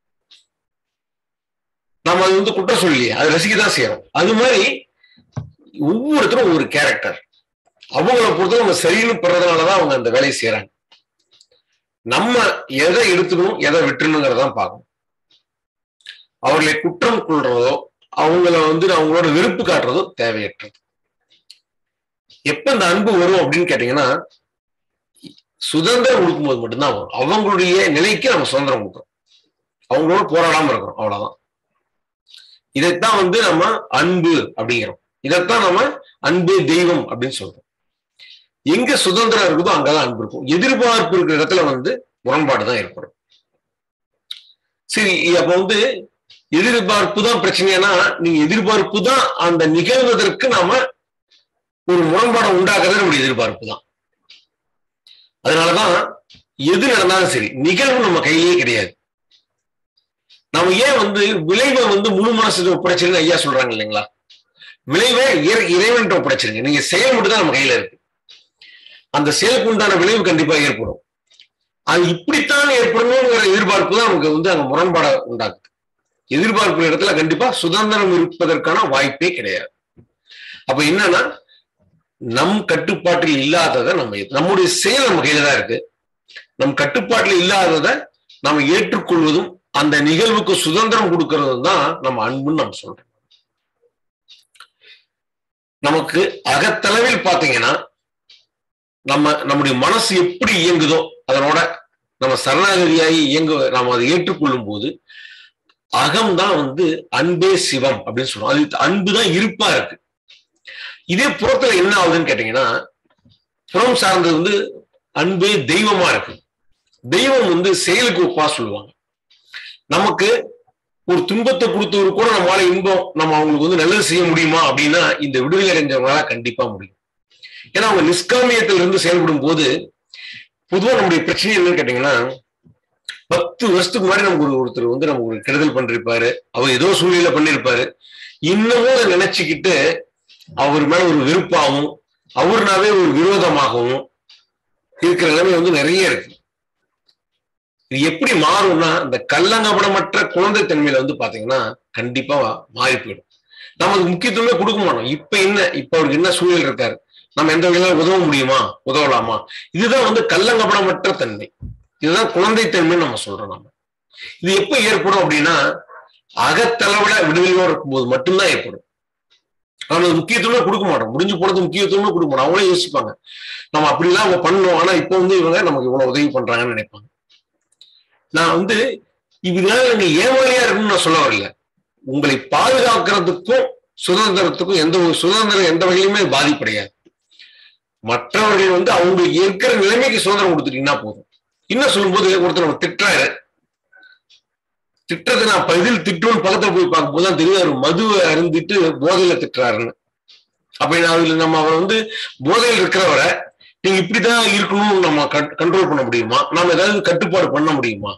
நாம அது வந்து குற்றம் சொல்லி அது ரசிக்க தான் செய்யறோம் அது மாதிரி ஒவ்வொருத்தரும் ஒவ்வொரு கேரக்டர் அவங்கள பொறுத்த நம்ம சரின்னு பெறதுனாலதான் அவங்க அந்த வேலையை செய்யறாங்க நம்ம எதை எடுத்துக்கணும் எதை விட்டுணுங்கிறதான் பார்க்கணும் அவர்களை குற்றம் கொள்றதோ அவங்கள வந்து அவங்களோட வெறுப்பு காட்டுறதோ தேவையற்றது எப்ப இந்த அன்பு வரும் அப்படின்னு கேட்டீங்கன்னா சுதந்திரம் கொடுக்கும்போது மட்டும்தான் வரும் அவங்களுடைய நிலைக்கு நம்ம சுதந்திரம் கொடுக்குறோம் அவங்களோட போராடாம இருக்கிறோம் அவ்வளவுதான் இதைத்தான் வந்து நம்ம அன்பு அப்படிங்கிறோம் இதைத்தான் நம்ம அன்பு தெய்வம் அப்படின்னு சொல்றோம் எங்க சுதந்திரம் இருக்குதோ அங்கதான் அன்பு இருக்கும் எதிர்பார்ப்பு இருக்கிற இடத்துல வந்து முரண்பாடு தான் ஏற்படும் சரி அப்ப வந்து எதிர்பார்ப்பு தான் பிரச்சனைனா நீங்க எதிர்பார்ப்பு தான் அந்த நிகழ்வதற்கு நாம ஒரு முரண்பாடை உண்டாக்குறது நம்முடைய எதிர்பார்ப்பு தான் அதனாலதான் எது நடந்தாலும் சரி நிகழ்வு நம்ம கையிலேயே கிடையாது நம்ம ஏன் வந்து விளைவை வந்து முழு மனசு ஒப்படைச்சிருன்னு ஐயா சொல்றாங்க இல்லைங்களா விளைவை இறை- இறைவன்கிட்ட ஒப்படைச்சிருங்க நீங்க செயல் மட்டும் தான் நம்ம கையில இருக்கு அந்த செயலுக்கு உண்டான விளைவு கண்டிப்பா ஏற்படும் அது இப்படித்தான் ஏற்படணுங்கிற எதிர்பார்ப்பு தான் நமக்கு வந்து அங்க முரண்பாட உண்டாக்குது எதிர்பார்ப்பு இடத்துல கண்டிப்பா சுதந்திரம் இருப்பதற்கான வாய்ப்பே கிடையாது அப்ப என்னன்னா நம் கட்டுப்பாட்டில் இல்லாததை நம்ம ஏத்து- நம்முடைய செயல் நம்ம கையில தான் இருக்கு நம் கட்டுப்பாட்டில் இல்லாததை நம்ம ஏற்றுக்கொள்வதும் அந்த நிகழ்வுக்கு சுதந்திரம் கொடுக்கறதும் தான் நம்ம அன்புன்னு நம்ம சொல்றோம் நமக்கு அகத்தளவில் பாத்தீங்கன்னா நம்ம நம்முடைய மனசு எப்படி இயங்குதோ அதனோட நம்ம சரணாகதியாகி இயங்க நாம் அதை ஏற்றுக்கொள்ளும் போது அகம்தான் வந்து அன்பே சிவம் அப்படின்னு சொல்லுவோம் அது அன்பு தான் இருப்பா இருக்கு இதே புறத்துல என்ன ஆகுதுன்னு கேட்டீங்கன்னா புறம் சார்ந்தது வந்து அன்பே தெய்வமா இருக்கு தெய்வம் வந்து செயலுக்கு ஒப்பா சொல்லுவாங்க நமக்கு ஒரு துன்பத்தை கொடுத்தவரு கூட நம்மளால இன்பம் நம்ம அவங்களுக்கு வந்து நல்லது செய்ய முடியுமா அப்படின்னா இந்த விடுதலை அடைஞ்சவங்களால கண்டிப்பா முடியும் ஏன்னா அவங்க நிஷ்காமியத்தில் இருந்து செயல்படும் போது பொதுவா நம்முடைய பிரச்சனை என்னன்னு கேட்டீங்கன்னா பத்து வருஷத்துக்கு முன்னாடி நமக்கு ஒரு ஒருத்தர் வந்து நமக்கு ஒரு கெடுதல் பண்ணிருப்பாரு அவர் ஏதோ சூழ்நிலை பண்ணிருப்பாரு இன்னமும் அதை நினைச்சுக்கிட்டு அவர் மேல ஒரு வெறுப்பாகவும் அவர்னாவே ஒரு விரோதமாகவும் இருக்கிற நிலைமை வந்து நிறைய இருக்கு இது எப்படி மாறும்னா இந்த கள்ளங்கபடமற்ற குழந்தைத்தன்மையில வந்து பாத்தீங்கன்னா கண்டிப்பா மாறி போயிடும் நம்ம அதுக்கு முக்கியத்துவமே கொடுக்க மாட்டோம் இப்ப என்ன இப்ப அவருக்கு என்ன சூழல் இருக்காரு நம்ம எந்த வகையில உதவ முடியுமா உதவலாமா இதுதான் வந்து கள்ளங்கபடமற்ற தன்மை இதுதான் குழந்தைத்தன்மைன்னு நம்ம சொல்றோம் நம்ம இது எப்ப ஏற்படும் அப்படின்னா அகத்தளவுல விடுதலையோடு இருக்கும்போது மட்டும்தான் ஏற்படும் நம்ம அது முக்கியத்துவமே கொடுக்க மாட்டோம் முடிஞ்சு போனது முக்கியத்துவமே கொடுக்க மாட்டோம் அவங்களே யோசிப்பாங்க நம்ம அப்படிலாம் அவங்க பண்ணோம் ஆனா இப்ப வந்து இவங்க நமக்கு இவ்வளவு உதவி பண்றாங்கன்னு நினைப்பாங்க நான் வந்து இதனால நீங்க ஏமாளியா இருக்குன்னு நான் சொல்ல வரல உங்களை பாதுகாக்கிறதுக்கும் சுதந்திரத்துக்கும் எந்த ஒரு சுதந்திரம் எந்த வகையிலுமே பாதிப்படையாது மற்றவர்கள் வந்து அவங்களுக்கு இருக்கிற நிலைமைக்கு சுதந்திரம் கொடுத்துட்டீங்கன்னா போதும் இன்னும் சொல்லும்போது ஒருத்தர் நம்ம திட்டுறாரு திட்டத்தை நான் பதில் திட்டுன்னு பக்கத்துல போய் பார்க்கும்போது தான் தெரியுது அவர் மதுவை அருந்திட்டு போதையில திட்டுறாருன்னு அப்படின்னு அதுல நம்ம அவர் வந்து போதையில் இருக்கிறவரை நீங்க இப்படிதான் இருக்கணும்னு நம்ம கண்ட்ரோல் பண்ண முடியுமா நாம ஏதாவது கட்டுப்பாடு பண்ண முடியுமா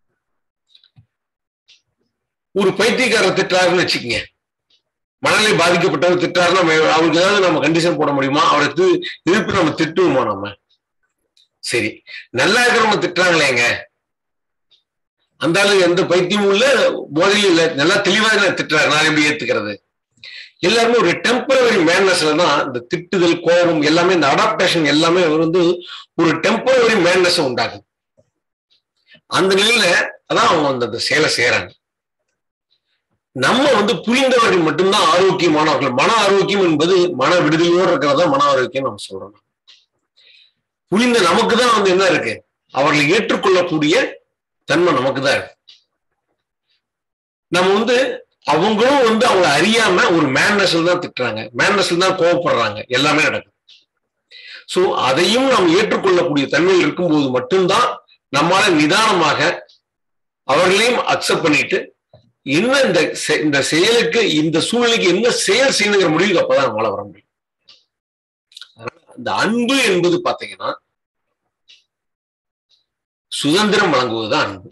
ஒரு பைத்தியக்காரர் திட்டுறாருன்னு வச்சுக்கோங்க மனநிலை பாதிக்கப்பட்டவர் திட்டாரு நம்ம அவருக்கு ஏதாவது நம்ம கண்டிஷன் போட முடியுமா அவரை திருப்பி நம்ம திட்டுவோமா நம்ம சரி நல்லா இருக்கிறவங்க திட்டுறாங்களேங்க அந்த ஆளு எந்த பைத்தியமும் இல்ல போதையும் இல்ல நல்லா தெளிவாக திட்டுறாரு நான் எப்படி ஏத்துக்கிறது எல்லாருமே ஒரு டெம்பரவரி மேட்னஸ்ல தான் இந்த திட்டுதல் கோபம் எல்லாமே இந்த அடாப்டேஷன் எல்லாமே வந்து ஒரு டெம்பரவரி மேட்னஸ் உண்டாகுது அந்த நிலையில அதான் அவங்க வந்து அந்த செயலை செய்யறாங்க நம்ம வந்து புரிந்தவர்கள் மட்டும்தான் ஆரோக்கியமானவர்கள் மன ஆரோக்கியம் என்பது மன விடுதலையோடு இருக்கிறதா மன ஆரோக்கியம் நம்ம சொல்றோம் புரிந்த நமக்கு தான் வந்து என்ன இருக்கு அவர்களை ஏற்றுக்கொள்ளக்கூடிய தன்மை நமக்கு தான் இருக்கு நம்ம வந்து அவங்களும் வந்து அவங்கள அறியாம ஒரு மேன்னஸ்ல தான் திட்டுறாங்க மேன்னஸ்ல தான் கோவப்படுறாங்க எல்லாமே நடக்குது சோ அதையும் நாம் ஏற்றுக்கொள்ளக்கூடிய தன்மையில் இருக்கும்போது மட்டும்தான் நம்மால நிதானமாக அவர்களையும் அக்செப்ட் பண்ணிட்டு என்ன இந்த இந்த செயலுக்கு இந்த சூழ்நிலைக்கு என்ன செயல் செய்யணுங்கிற முடிவுக்கு அப்பதான் நம்மளால வர முடியும் இந்த அன்பு என்பது பாத்தீங்கன்னா சுதந்திரம் வழங்குவதுதான் அன்பு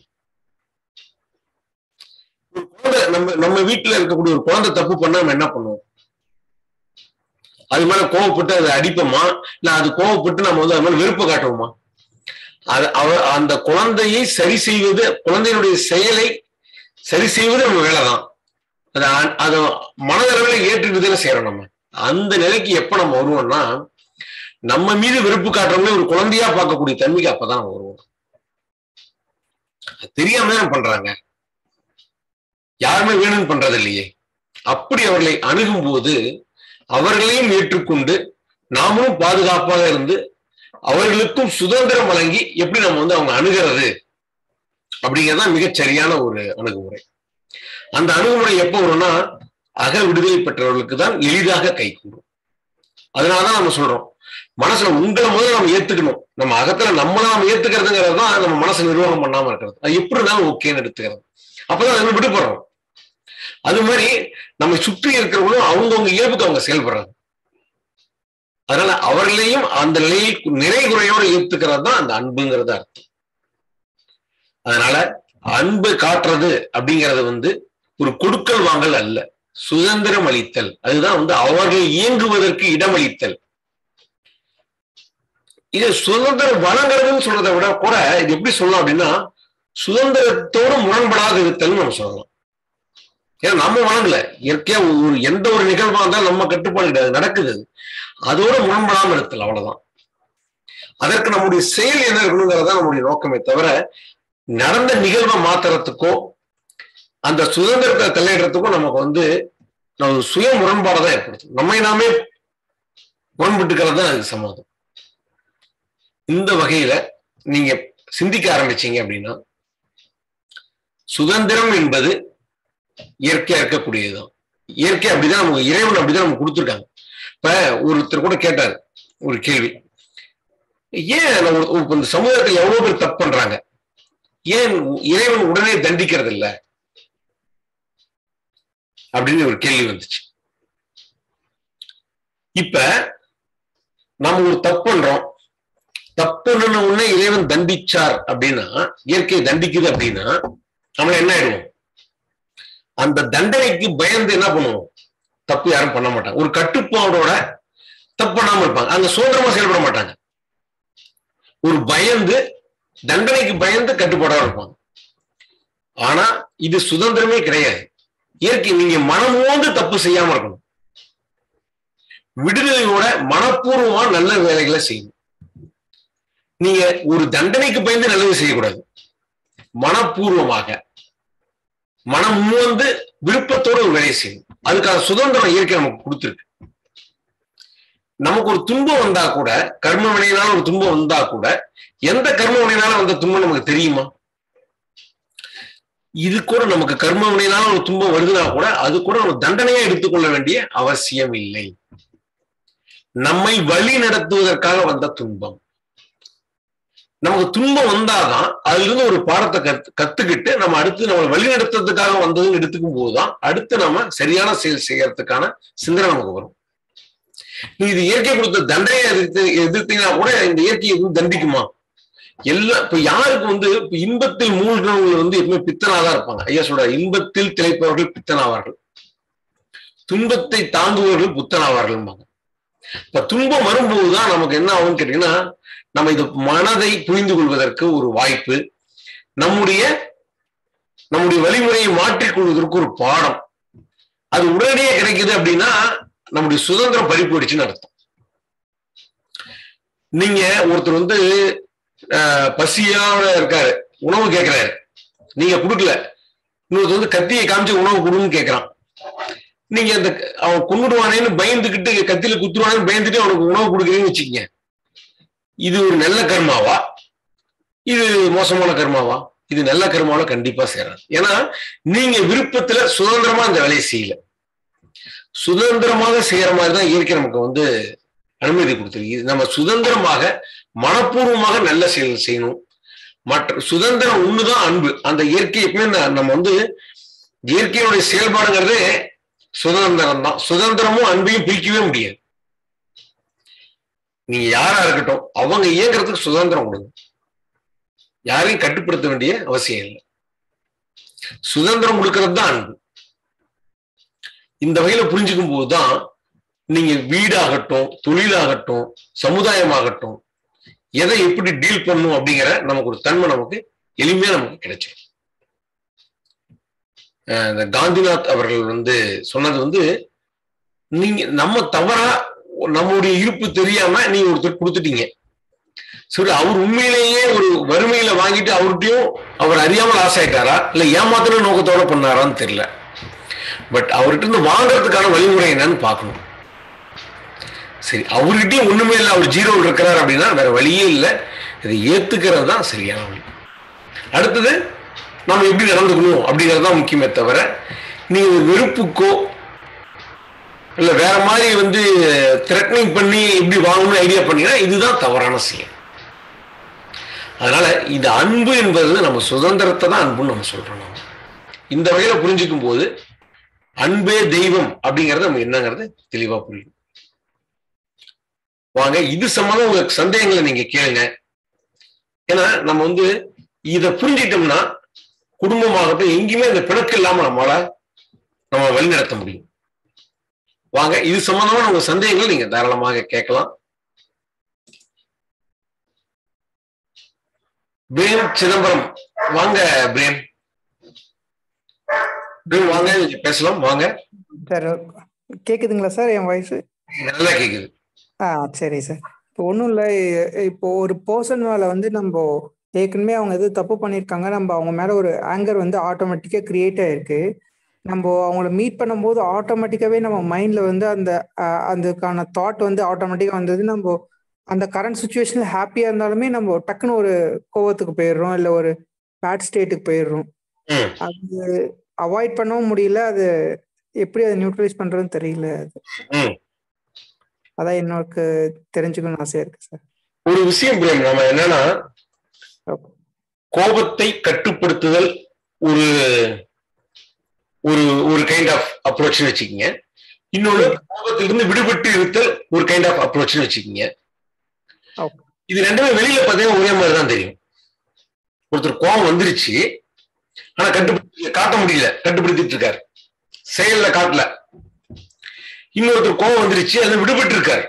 ஒரு குழந்தை நம்ம நம்ம வீட்டுல இருக்கக்கூடிய ஒரு குழந்தை தப்பு பண்ணா நம்ம என்ன பண்ணுவோம் அது மேல கோவப்பட்டு அதை அடிப்போமா இல்ல அது கோவப்பட்டு நம்ம வந்து அது மேல வெறுப்பு காட்டுவோமா அது அவ அந்த குழந்தையை சரி செய்வது குழந்தையினுடைய செயலை சரி செய்வது நம்ம வேலைதான் அது அது மனதளவில் ஏற்றுக்கிட்டு செய்யறோம் நம்ம அந்த நிலைக்கு எப்ப நம்ம வருவோம்னா நம்ம மீது வெறுப்பு காட்டுறவங்களே ஒரு குழந்தையா பார்க்கக்கூடிய தன்மைக்கு அப்பதான் நம்ம வருவோம் தெரியாம தான் பண்றாங்க யாருமே வேணும்னு பண்றது இல்லையே அப்படி அவர்களை அணுகும் போது அவர்களையும் ஏற்றுக்கொண்டு நாமளும் பாதுகாப்பாக இருந்து அவர்களுக்கும் சுதந்திரம் வழங்கி எப்படி நம்ம வந்து அவங்க அணுகிறது அப்படிங்கிறதான் மிகச் சரியான ஒரு அணுகுமுறை அந்த அணுகுமுறை எப்போ வரும்னா அக விடுதலை பெற்றவர்களுக்கு தான் எளிதாக கை கூடும் அதனாலதான் நம்ம சொல்றோம் மனசுல உங்களை முதல்ல நம்ம ஏத்துக்கணும் நம்ம அகத்துல நம்மள நம்ம ஏத்துக்கிறதுங்கிறது தான் நம்ம மனசை நிர்வாகம் பண்ணாம இருக்கிறது அது எப்படி இருந்தாலும் ஓகேன்னு எடுத்துக்கிறது அப்பதான் நம்ம விடுபடுறோம் அது மாதிரி நம்ம சுற்றி இருக்கிறவங்களும் அவங்கவுங்க இயல்புக்கு அவங்க செயல்படுறாங்க அதனால அவர்களையும் அந்த நிலையை நிறை குறையோடு ஏத்துக்கிறது தான் அந்த அன்புங்கிறது அர்த்தம் அதனால அன்பு காட்டுறது அப்படிங்கிறது வந்து ஒரு கொடுக்கல் வாங்கல் அல்ல சுதந்திரம் அளித்தல் அதுதான் வந்து அவர்கள் இயங்குவதற்கு இடமளித்தல் இது சுதந்திரம் வழங்குறதுன்னு சொல்றதை விட கூட இது எப்படி சொல்லலாம் அப்படின்னா சுதந்திரத்தோடு முரண்படாத இருத்தல் நம்ம சொல்லலாம் ஏன்னா நம்ம வழங்கல இயற்கையா ஒரு எந்த ஒரு நிகழ்வா இருந்தாலும் நம்ம கட்டுப்பாடு கிடையாது நடக்குது அது. அதோட முரண்படாம இருத்தல் அவ்வளவுதான் அதற்கு நம்முடைய செயல் என்ன இருக்கணுங்கிறதா நம்முடைய நோக்கமே தவிர நடந்த நிகழ்வை மாத்துறதுக்கோ அந்த சுதந்திரத்தை தலையிடுறதுக்கும் நமக்கு வந்து நம்ம சுய முரண்பாடை தான் ஏற்படுத்தும் நம்மை நாமே முரண்பட்டுக்கிறது தான் அதுக்கு சம்மதம் இந்த வகையில நீங்க சிந்திக்க ஆரம்பிச்சீங்க அப்படின்னா சுதந்திரம் என்பது இயற்கையா இருக்கக்கூடியதுதான் இயற்கை அப்படிதான் நமக்கு இறைவன் அப்படிதான் நமக்கு கொடுத்துருக்காங்க இப்ப ஒருத்தர் கூட கேட்டார் ஒரு கேள்வி ஏன் நம்ம ஒரு- இப்ப இந்த சமூகத்துல எவ்வளவு பேர் தப்பு பண்றாங்க ஏன் இறைவன் உடனே தண்டிக்கிறது இல்ல அப்படின்னு ஒரு கேள்வி வந்துச்சு இப்ப நம்ம ஒரு தப்பு பண்றோம் தப்புன்னு உடனே இறைவன் தண்டிச்சார் அப்படின்னா இயற்கை தண்டிக்குது அப்படின்னா நம்மள என்ன ஆயிடுவோம் அந்த தண்டனைக்கு பயந்து என்ன பண்ணுவோம் தப்பு யாரும் பண்ண மாட்டாங்க ஒரு கட்டுப்பாடோட தப்பு பண்ணாம இருப்பாங்க அங்க சுதந்திரமா செயல்பட மாட்டாங்க ஒரு பயந்து தண்டனைக்கு பயந்து கட்டுப்பாடோட இருப்பாங்க ஆனா இது சுதந்திரமே கிடையாது இயற்கை நீங்க மனமோந்து தப்பு செய்யாம இருக்கணும் விடுதலையோட மனப்பூர்வமா நல்ல வேலைகளை செய்யணும் நீங்க ஒரு தண்டனைக்கு பயந்து நல்லது செய்யக்கூடாது மனப்பூர்வமாக மனம் வந்து விருப்பத்தோட ஒரு வேலையை செய்யணும் அதுக்கான சுதந்திரம் இயற்கை நமக்கு கொடுத்துருக்கு நமக்கு ஒரு துன்பம் வந்தா கூட கர்ம வினையினால ஒரு துன்பம் வந்தா கூட எந்த கர்ம வினையினால வந்த துன்பம் நமக்கு தெரியுமா இது கூட நமக்கு கர்ம வினையினால ஒரு துன்பம் வருதுன்னா கூட அது கூட ஒரு தண்டனையா எடுத்துக்கொள்ள வேண்டிய அவசியம் இல்லை நம்மை வழி நடத்துவதற்காக வந்த துன்பம் நமக்கு துன்பம் வந்தாதான் அதுல இருந்து ஒரு பாடத்தை கத்து கத்துக்கிட்டு நம்ம அடுத்து நம்ம வழி நடத்துறதுக்காக வந்ததுன்னு எடுத்துக்கும் போதுதான் அடுத்து நம்ம சரியான செயல் செய்யறதுக்கான சிந்தனை நமக்கு வரும் நீ இது இயற்கை கொடுத்த தண்டனையை எதிர்த்து எதிர்த்தீங்கன்னா கூட இந்த இயற்கை எதுவும் தண்டிக்குமா எல்லாம் இப்ப யாருக்கு வந்து இப்ப இன்பத்தில் மூழ்கினவங்க வந்து எப்பவுமே பித்தனாதான் இருப்பாங்க ஐயா சொல்ற இன்பத்தில் திளைப்பவர்கள் பித்தனாவார்கள் துன்பத்தை தாங்குபவர்கள் புத்தனாவார்கள் இப்ப துன்பம் வரும்போதுதான் நமக்கு என்ன ஆகும்னு கேட்டீங்கன்னா நம்ம இது மனதை புரிந்து கொள்வதற்கு ஒரு வாய்ப்பு நம்முடைய நம்முடைய வழிமுறையை மாற்றிக் கொள்வதற்கு ஒரு பாடம் அது உடனடியே கிடைக்குது அப்படின்னா நம்முடைய சுதந்திரம் பறி போயிடுச்சுன்னு அர்த்தம் நீங்க ஒருத்தர் வந்து ஆஹ், பசியோட இருக்காரு உணவு கேட்கிறாரு நீங்க கொடுக்கல இன்னொருத்தர் வந்து கத்தியை காமிச்சு உணவு கொடுன்னு கேட்கறான் நீங்க அந்த அவன் கொண்டுடுவானேன்னு பயந்துகிட்டு கத்தியில குத்துருவானு பயந்துட்டு அவனுக்கு உணவு கொடுக்குறீங்கன்னு வச்சுக்கங்க இது ஒரு நல்ல கர்மாவா இது மோசமான கர்மாவா இது நல்ல கர்மாவில கண்டிப்பா சேராது ஏன்னா நீங்க விருப்பத்துல சுதந்திரமா அந்த வேலையை செய்யல சுதந்திரமாக செய்யற மாதிரி தான் இயற்கை நமக்கு வந்து அனுமதி கொடுத்துருக்கு இது நம்ம சுதந்திரமாக மனப்பூர்வமாக நல்ல செயல் செய்யணும் மற்ற சுதந்திரம் ஒண்ணுதான் அன்பு அந்த இயற்கை எப்பவுமே ந- நம்ம வந்து இயற்கையுடைய செயல்பாடுங்கிறதே சுதந்திரம் தான் சுதந்திரமும் அன்பையும் பிரிக்கவே முடியாது நீங்க யாரா இருக்கட்டும் அவங்க இயங்குறதுக்கு சுதந்திரம் கொடுங்க யாரையும் கட்டுப்படுத்த வேண்டிய அவசியம் இல்லை சுதந்திரம் கொடுக்கறது தான் அன்பு இந்த வகையில புரிஞ்சுக்கும் போதுதான் நீங்க வீடாகட்டும் தொழிலாகட்டும் சமுதாயமாகட்டும் எதை எப்படி டீல் பண்ணும் அப்படிங்கிற நமக்கு ஒரு தன்மை நமக்கு எளிமையா நமக்கு கிடைச்சிடும் அஹ் இந்த காந்திநாத் அவர்கள் வந்து சொன்னது வந்து நீங்க நம்ம தவறா நம்முடைய இருப்பு தெரியாம நீங்க ஒருத்தர் கொடுத்துட்டீங்க சரி அவர் உண்மையிலேயே ஒரு வறுமையில வாங்கிட்டு அவர்கிட்டயும் அவர் அறியாமல் ஆசையாயிட்டாரா இல்ல ஏமாத்தின நோக்கத்தோட பண்ணாரான்னு தெரியல பட் அவர்கிட்ட இருந்து வாங்குறதுக்கான வழிமுறை என்னன்னு பார்க்கணும் சரி அவர்கிட்டயும் ஒண்ணுமே இல்லை அவர் ஜீரோவில் இருக்கிறார் அப்படின்னா வேற வழியே இல்லை இதை ஏத்துக்கிறது தான் சரியான வழி அடுத்தது நம்ம எப்படி நடந்துக்கணும் அப்படிங்கிறது தான் முக்கியமே தவிர நீங்க ஒரு வெறுப்புக்கோ இல்ல வேற மாதிரி வந்து த்ரெட்னிங் பண்ணி எப்படி வாங்கணும்னு ஐடியா பண்ணீங்கன்னா இதுதான் தவறான செயல் அதனால இது அன்பு என்பது நம்ம சுதந்திரத்தை தான் அன்புன்னு நம்ம சொல்றோம் நாம இந்த வகையில புரிஞ்சுக்கும் போது அன்பே தெய்வம் அப்படிங்கறது நம்ம என்னங்கிறது தெளிவா புரியும் வாங்க இது சம்பந்தம் உங்களுக்கு சந்தேகங்களை நீங்க கேளுங்க ஏன்னா நம்ம வந்து இதை புரிஞ்சிட்டோம்னா குடும்பமாகட்டும் எங்கேயுமே அந்த பிணக்கு இல்லாம நம்மளால நம்ம வழிநடத்த முடியும் வாங்க இது சம்பந்தமான உங்க சந்தேகங்கள் நீங்க தாராளமாக கேட்கலாம் பிரேம் சிதம்பரம் வாங்க பிரேம் பிரேம் வாங்க நீங்க பேசலாம் வாங்க சார் கேக்குதுங்களா சார் என் வாய்ஸ் நல்லா கேக்குது ஆ சரி சார் இப்போ ஒன்றும் இல்லை இப்போ ஒரு பர்சன் மேலே வந்து நம்ம ஏற்கனவே அவங்க எது தப்பு பண்ணியிருக்காங்க நம்ம அவங்க மேலே ஒரு ஆங்கர் வந்து ஆட்டோமேட்டிக்காக கிரியேட் ஆயிருக்கு நம்ம அவங்கள மீட் பண்ணும்போது ஆட்டோமேட்டிக்காகவே நம்ம மைண்டில் வந்து அந்த அஹ், அதுக்கான தாட் வந்து ஆட்டோமேட்டிக்காக வந்தது நம்ம அந்த கரண்ட் சுச்சுவேஷனில் ஹாப்பியாக இருந்தாலுமே நம்ம டக்குன்னு ஒரு கோவத்துக்கு போயிடுறோம் இல்லை ஒரு பேட் ஸ்டேட்டுக்கு போயிடுறோம் ம், அது அவாய்ட் பண்ணவும் முடியல அது எப்படி அதை நியூட்ரலைஸ் பண்றதுன்னு தெரியல அது ம். அதான் எனக்கு தெரிஞ்சுக்கணும்னு ஆசையா இருக்கு சார் ஒரு விஷயம் பிரேம் நம்ம என்னன்னா கோபத்தை கட்டுப்படுத்துதல் ஒரு ஒரு ஒரு கைண்ட் ஆஃப் அப்ரோச் வச்சுக்கோங்க இன்னொன்னு கோபத்திலிருந்து விடுபட்டு இருத்தல் ஒரு கைண்ட் ஆஃப் அப்ரோச் வச்சுக்கோங்க Okay. இது ரெண்டுமே வெளியில பார்த்தீங்கன்னா ஒரே மாதிரி தான் தெரியும் ஒருத்தர் கோபம் வந்துருச்சு ஆனா கட்டுப்படுத்தி காட்ட முடியல கட்டுப்படுத்திட்டு இருக்காரு செயல்ல காட்டல இன்னொருத்தர் கோபம் வந்துருச்சு அது விடுபட்டு இருக்காரு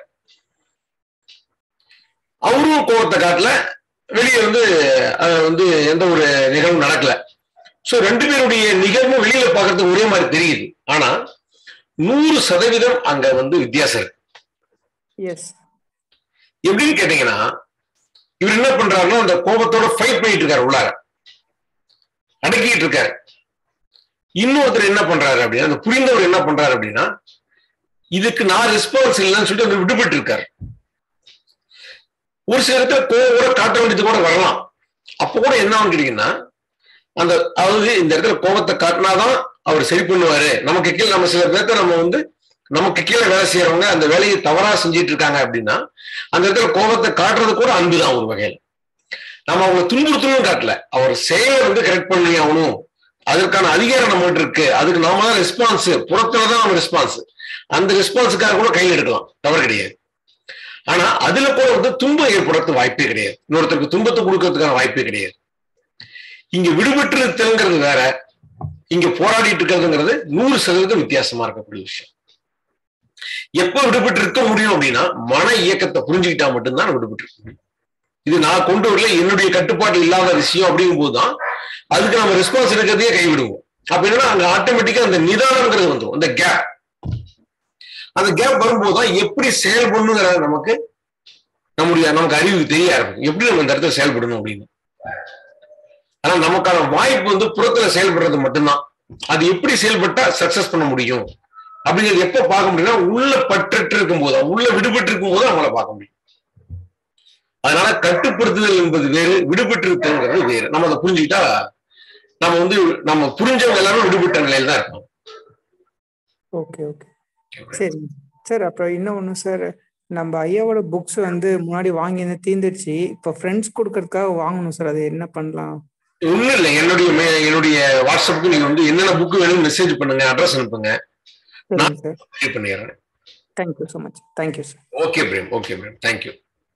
அவரும் கோபத்தை காட்டல வெளியே வந்து அது வந்து எந்த ஒரு நிகழ்வும் நடக்கல சோ ரெண்டு பேருடைய நிகழ்வும் வெளியில பார்க்கறதுக்கு ஒரே மாதிரி தெரியுது ஆனா நூறு சதவீதம் அங்க வந்து வித்தியாசம் இருக்கு எஸ் எப்படின்னு கேட்டீங்கன்னா இவர் என்ன பண்றாருன்னா அந்த கோபத்தோட ஃபைட் பண்ணிட்டு இருக்காரு உள்ளார அடக்கிட்டு இருக்காரு இன்னொருத்தர் என்ன பண்றாரு அப்படின்னா அந்த புரிந்தவர் என்ன பண்றாரு அப்படின்னா இதுக்கு நான் ரெஸ்பான்ஸ் இல்லைன்னு சொல்லிட்டு அவர் விடுபட்டு இருக்காரு ஒரு சில இடத்துல கோவம் காட்ட வேண்டியது கூட வரலாம் அப்ப கூட என்ன ஆகும் கேட்டீங்கன்னா அந்த அதாவது இந்த இடத்துல கோபத்தை காட்டினாதான் அவர் சரி பண்ணுவாரு நமக்கு கீழே நம்ம சில பேர்த்த நம்ம வந்து நமக்கு கீழே வேலை செய்யறவங்க அந்த வேலையை தவறா செஞ்சிட்டு இருக்காங்க அப்படின்னா அந்த இடத்துல கோபத்தை காட்டுறது கூட அன்புதான் ஒரு வகையில நம்ம அவங்களை துன்புறுத்தணும் காட்டல அவர் செயலை வந்து கரெக்ட் பண்ணி ஆகணும் அதற்கான அதிகாரம் நம்மகிட்ட இருக்கு அதுக்கு நாம தான் ரெஸ்பான்ஸ் புறத்துலதான் நம்ம ரெஸ்பான்ஸ் அந்த ரெஸ்பான்ஸுக்காக கூட கையில் எடுக்கலாம் தவறு கிடையாது ஆனா அதுல கூட வந்து துன்பம் ஏற்படுறது வாய்ப்பே கிடையாது இன்னொருத்தருக்கு துன்பத்தை கொடுக்கறதுக்கான வாய்ப்பே கிடையாது இங்க விடுபட்டு இருக்கிறதுங்கிறது வேற இங்க போராடிட்டு இருக்கிறதுங்கிறது நூறு சதவீதம் வித்தியாசமா இருக்கக்கூடிய விஷயம் எப்ப விடுபட்டு இருக்க முடியும் அப்படின்னா மன இயக்கத்தை புரிஞ்சுக்கிட்டா மட்டும்தான் விடுபட்டு இருக்க முடியும் இது நான் கொண்டு வரல என்னுடைய கட்டுப்பாடு இல்லாத விஷயம் அப்படிங்கும் போதுதான் அதுக்கு நம்ம ரெஸ்பான்ஸ் எடுக்கிறதையே கைவிடுவோம் அப்ப என்னன்னா அங்க ஆட்டோமேட்டிக்கா அந்த நிதானம்ங்கிறது வந்துடும் அந்த கேப் அந்த கேப் வரும்போதுதான் எப்படி செயல்படணுங்கிற நமக்கு நம்முடைய நமக்கு அறிவு தெரிய ஆரம்பிக்கும் எப்படி நம்ம இந்த இடத்துல செயல்படணும் அப்படின்னு ஆனா நமக்கான வாய்ப்பு வந்து புறத்துல செயல்படுறது மட்டும்தான் அது எப்படி செயல்பட்டா சக்சஸ் பண்ண முடியும் அப்படிங்கிறது எப்ப பார்க்க முடியும்னா உள்ள பற்றற்று இருக்கும்போது உள்ள விடுபட்டு இருக்கும்போது அவங்கள பார்க்க முடியும் அதனால கட்டுப்படுத்துதல் என்பது வேறு விடுபட்டு இருக்குங்கிறது வேறு நம்ம அதை புரிஞ்சுக்கிட்டா நம்ம வந்து நம்ம புரிஞ்சவங்க எல்லாரும் விடுபட்ட நிலையில தான் இருக்கோம் ஓகே ஓகே சரி சார் அப்புறம் இன்னொன்று சார் நம்ம ஐயாவோட புக்ஸ் வந்து முன்னாடி வாங்கி தீந்துடுச்சு இப்போ ஃப்ரெண்ட்ஸ் கொடுக்கறதுக்காக வாங்கணும் சார் அது என்ன பண்ணலாம் ஒண்ணும் இல்லை என்னுடைய மே- என்னுடைய வாட்ஸ்அப்புக்கு நீங்க வந்து என்னென்ன புக் வேணும் மெசேஜ் பண்ணுங்க அட்ரஸ் அனுப்புங்க சரிங்க சார் ஷேர் பண்ணிடுறேன் thank you so much thank you sir okay Prem okay Prem thank you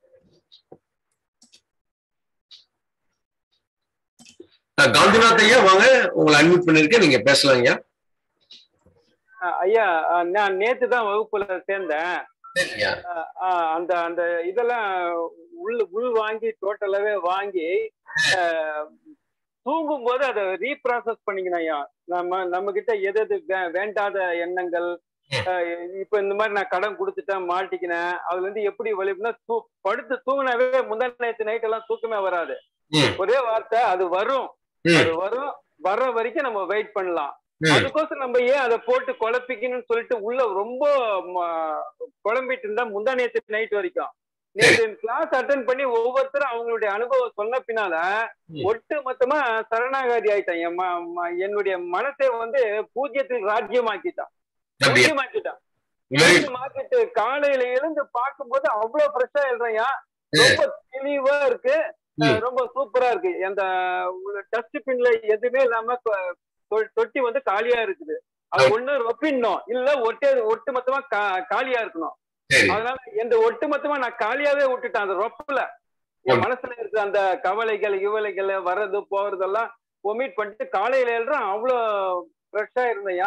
Gandhinath ஐயா வாங்க உங்களை அட்மிட் பண்ணிருக்கேன் நீங்க பேசலாம் ஐயா அஹ் ஐயா அஹ் நான் நேத்து தான் வகுப்புல சேர்ந்தேன் சரிங்க அஹ் அஹ் அந்த அந்த இதெல்லாம் உள் உள் வாங்கி டோட்டலாவே வாங்கி அஹ் தூங்கும் போது அதை ரீப்ராசஸ் பண்ணிக்கணும் ஐயா நம்ம நம்ம கிட்ட எது எது வே- வேண்டாத எண்ணங்கள் அஹ் இப்ப இந்த மாதிரி நான் கடன் கொடுத்துட்டேன் மாட்டிக்கினேன் அதுல இருந்து எப்படி வெளிப்புனா தூ படுத்து தூங்கினாவே முந்தா நேற்று நைட் எல்லாம் தூக்கமே வராது ம். ஒரே வார்த்தை அது வரும் ம். அது வரும் வர்ற வரைக்கும் நம்ம வெயிட் பண்ணலாம் ம். அதுக்கோசரம் நம்ம ஏன் அதை போட்டு குழப்பிக்கணும்னு சொல்லிட்டு உள்ள ரொம்ப ம- குழம்பிட்டு இருந்தா முந்தா நேத்து நைட் வரைக்கும் நேற்று கிளாஸ் அட்டன் பண்ணி ஒவ்வொருத்தரும் அவங்களுடைய அனுபவம் சொன்ன பின்னால ம். ஒட்டு மொத்தமா சரணாகாதி ஆயிட்டான் என் ம- ம- என்னுடைய மனசை வந்து பூஜ்யத்தில் ராஜ்யமாக்கிட்டான் அப்படியா பூஜ்யமாக்கிட்டான் வெரி மார்க்கெட் காலையில எழுந்து பார்க்கும்போது அவ்வளவு ஃப்ரெஷ்ஷா எழுறேன்யா ரொம்ப தெளிவா இருக்கு ம். அஹ் ரொம்ப சூப்பரா இருக்கு அந்த டஸ்ட்பின்ல எதுவுமே இல்லாம கொ- தொ- தொட்டி வந்து காலியா இருக்குது அது ஒண்ணு ரொப்பிடணும் இல்ல ஒட்டே ஒட்டு மொத்தமா கா- காலியா இருக்கணும் சரி அதனால இந்த ஒட்டு மொத்தமா நான் காலியாவே விட்டுட்டேன் அந்த ரொப்பல என் மனசுல இருக்க அந்த கவலைகள் இவலைகள் வர்றது போறதெல்லாம் ஒமிட் பண்ணிட்டு காலையில எழுறேன் அவ்வளவு ஃப்ரெஷ்ஷா இருந்தையா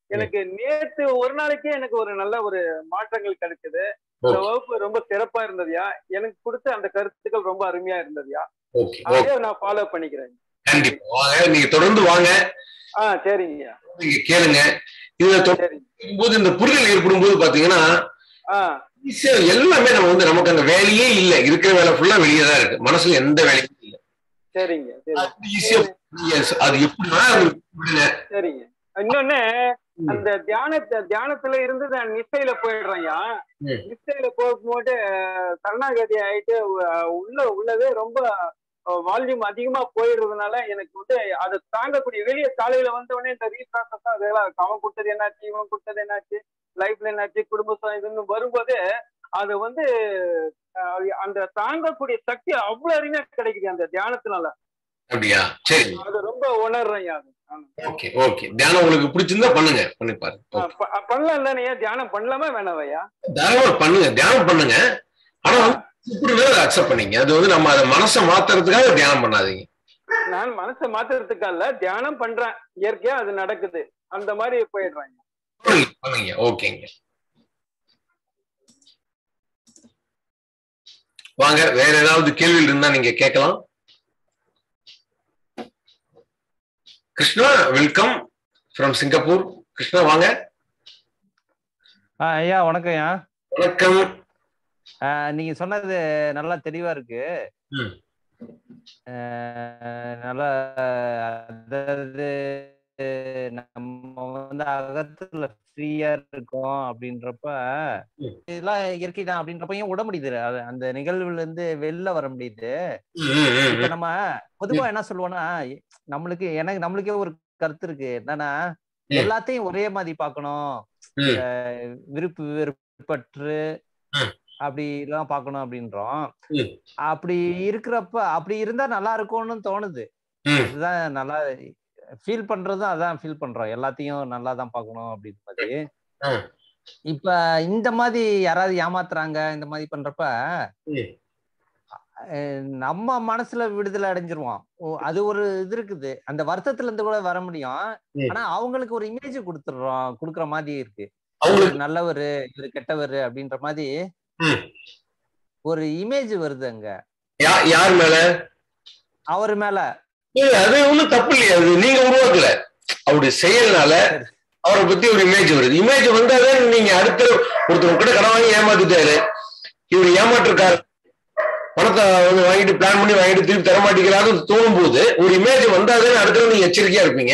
எனக்கு நேத்து ஒரு நாளைக்கே எனக்கு ஒரு நல்ல ஒரு மாற்றங்கள் கிடைச்சது இந்த ஓகே வகுப்பு ரொம்ப சிறப்பா இருந்ததுயா எனக்கு கொடுத்த அந்த கருத்துக்கள் ரொம்ப அருமையா இருந்ததுயா ஓகே ஓகே அதே நான் ஃபாலோ பண்ணிக்கிறேன் கண்டிப்பா வாங்க நீங்க தொடர்ந்து வாங்க ஆ சரிங்கய்யா நீங்க கேளுங்க இதுல ஆ, சரிங்க தொடரும் போது இந்த புரிதல் ஏற்படும் போது பாத்தீங்கன்னா ஆ ஈஸியா எல்லாமே நம்ம வந்து நமக்கு அந்த வேலையே இல்ல இருக்கிற வேலை ஃபுல்லா வெளியே தான் இருக்கு மனசுல எந்த வேலையும் இல்ல சரிங்க சரி ஈஸியா அது எப்படின்னா அது விடுங்க. சரிங்க இன்னொன்னு அந்த தியானத்தை தியானத்துல இருந்து நான் நிஷ்டையில போயிடுறேன்யா ம். நிஷ்டையில போகும்போது அஹ், சரணாகதி ஆயிட்டு அஹ், உள்ள உள்ளவே ரொம்ப வால்யூம் அதிகமா போயிடுறதுனால எனக்கு வந்து அதை தாங்கக்கூடிய வெளியே காலையில வந்த உடனே இந்த ரீப்ராசஸ் தான் அதெல்லாம் இருக்கு. அவன் கொடுத்தது என்னாச்சு இவன் கொடுத்தது என்னாச்சு லைஃப்ல என்னாச்சு குடும்ப சு- இதுன்னு வரும்போது அது வந்து அஹ், அந்த தாங்கக்கூடிய சக்தி அவ்வளவு அருமையா கிடைக்குது அந்த தியானத்தினால அப்படியா சரி அது ரொம்ப உணர்றேன் அது ஆமா. ஓகே ஓகே தியானம் உங்களுக்கு பிடிச்சிருந்தா பண்ணுங்க பண்ணி பாருங்க ஆ, ஓகே. ப- பண்ணலாம் தானே தியானம் பண்ணலாமா வேணாவையா தாராளமா பண்ணுங்க தியானம் பண்ணுங்க ஆனா வந்து இப்படி அதை அக்செப்ட் பண்ணீங்க அது வந்து நம்ம அதை மனசை மாத்துறதுக்காக தியானம் பண்ணாதீங்க நான் மனசை மாத்துறதுக்கல்ல தியானம் பண்றேன் இயற்கையா அது நடக்குது அந்த மாதிரி போயிடுறாங்க பண்ணுங்க, பண்ணுங்க ஓகேங்க வாங்க வேற ஏதாவது கேள்விகள் இருந்தா நீங்க கேட்கலாம் Krishna welcome from Singapore Krishna வாங்க ஆ ஐயா வணக்கம் ஐயா வணக்கம் ஆ, நீங்க சொன்னது நல்லா தெளிவா இருக்கு ம். ஆ, நல்லா அதாவது நம்ம வந்து அகத்துல ஃப்ரீயா இருக்கோம் அப்படின்றப்ப ம். இதெல்லாம் இயற்கை தான் அப்படின்றப்பையும் விட முடியுது அது அந்த நிகழ்வுல இருந்து வெளில வர முடியுது ம், ம், ம், இப்ப ம். நம்ம பொதுவா என்ன சொல்லுவோம்னா நம்மளுக்கு எனக்கு நம்மளுக்கே ஒரு கருத்து இருக்கு என்னன்னா ம். எல்லாத்தையும் ஒரே மாதிரி பார்க்கணும் ம். அஹ் விருப்பு வெறுப்பற்று ம். அப்படி எல்லாம் பார்க்கணும் அப்படின்றோம் ம். அப்படி இருக்கிறப்ப அப்படி இருந்தா நல்லா இருக்கும்னு தோணுது ம். அதுதான் நல்லா ஃபீல் பண்றதும் அதான் ஃபீல் பண்றோம் எல்லாத்தையும் நல்லா தான் பார்க்கணும் அப்படின்னு மாதிரி ம். இப்ப இந்த மாதிரி யாராவது ஏமாத்துறாங்க இந்த மாதிரி பண்றப்ப ம். அஹ் நம்ம மனசுல விடுதலை அடைஞ்சிருவோம் ஓ, அது ஒரு இது இருக்குது அந்த வருத்தத்துல இருந்து கூட வர முடியும் ம். ஆனா அவங்களுக்கு ஒரு இமேஜ் கொடுத்துடுறோம் கொடுக்குற மாதிரி இருக்கு அவங்களுக்கு இவரு நல்லவரு இவரு கெட்டவரு அப்படின்ற மாதிரி ம். ஒரு இமேஜ் வருது அங்க யா- யார் மேல அவர் மேல இல்ல அது ஒண்ணும் தப்பு இல்லையா அது நீங்க உருவாக்கல அவருடைய செயல்னால சரி. அவரை பத்தி ஒரு இமேஜ் வருது இமேஜ் வந்தாலே நீங்க அடுத்த ஒருத்தர் கிட்ட கடன் வாங்கி ஏமாத்திட்டாரு இவர் ஏமாற்றிருக்காரு பணத்தை வந்து வாங்கிட்டு பிளான் பண்ணி வாங்கிட்டு திருப்பி தர மாட்டேங்கிறாருன்னு தோணும் போது ஒரு இமேஜ் வந்தாலே அடுத்த நீங்க எச்சரிக்கையா இருப்பீங்க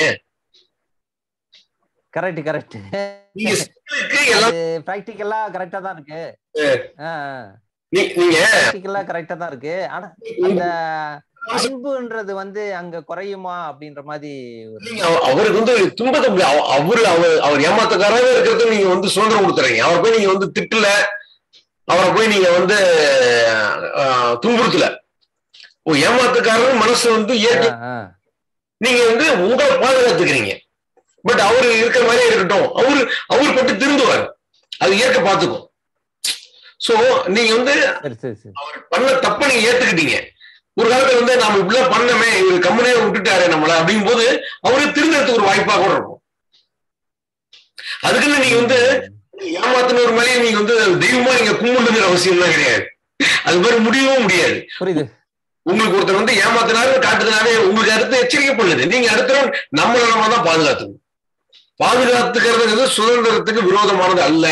கரெக்ட் கரெக்ட் நீங்க செயலுக்கு எல்லாம் அது பிராக்டிக்கலா கரெக்டா தான் இருக்கு நீ- நீங்க பிராக்டிக்கலா கரெக்டா தான் இருக்கு ஆனா அந்த அன்புன்றது வந்து அங்க குறையுமா அப்படின்ற மாதிரி ஒரு நீங்க அவ- அவருக்கு வந்து துன்பத்தை அப்படி அவ- அவரு அவர் அவர் ஏமாத்தக்காராவே இருக்கிறது நீங்க வந்து சுதந்திரம் கொடுத்துறீங்க அவரை போய் நீங்க வந்து திட்டல அவரை போய் நீங்க வந்து ஆஹ், துன்புறுத்தல ஓ ஏமாத்துக்காரர் மனசு வந்து இயற்கை ஆ, ஆ. நீங்க வந்து உங்களை பாதுகாத்துக்கிறீங்க பட் அவரு இருக்கிற மாதிரியே இருக்கட்டும் அவரு அவர் பட்டு திருந்துவார் அது இயற்கை பார்த்துக்கும் சோ நீங்க வந்து சரி சரி சரி அவர் பண்ண தப்ப நீங்க ஏத்துக்கிட்டீங்க ஒரு காலத்துல வந்து நாம இப்படிலாம் பண்ணமே இவர் கம்மனே விட்டுட்டாரு நம்மள அப்படிங்கும் போது அவரே திருந்தறதுக்கு ஒரு வாய்ப்பா கூட இருக்கும் அதுக்குன்னு நீங்க வந்து ஏமாத்தின ஒரு மேலேயே நீங்க வந்து தெய்வமா நீங்க கும்பிடுங்கிற அவசியம் தான் கிடையாது அது மாதிரி முடியவும் முடியாது புரியுது உங்களுக்கு ஒருத்தர் வந்து ஏமாத்தினாரு காட்டுனாலே உங்களுக்கு அடுத்து எச்சரிக்கை பண்ணுது நீங்க அடுத்த நம்மள நம்ம தான் பாதுகாத்துக்கணும் பாதுகாத்துக்கிறது சுதந்திரத்துக்கு விரோதமானது அல்ல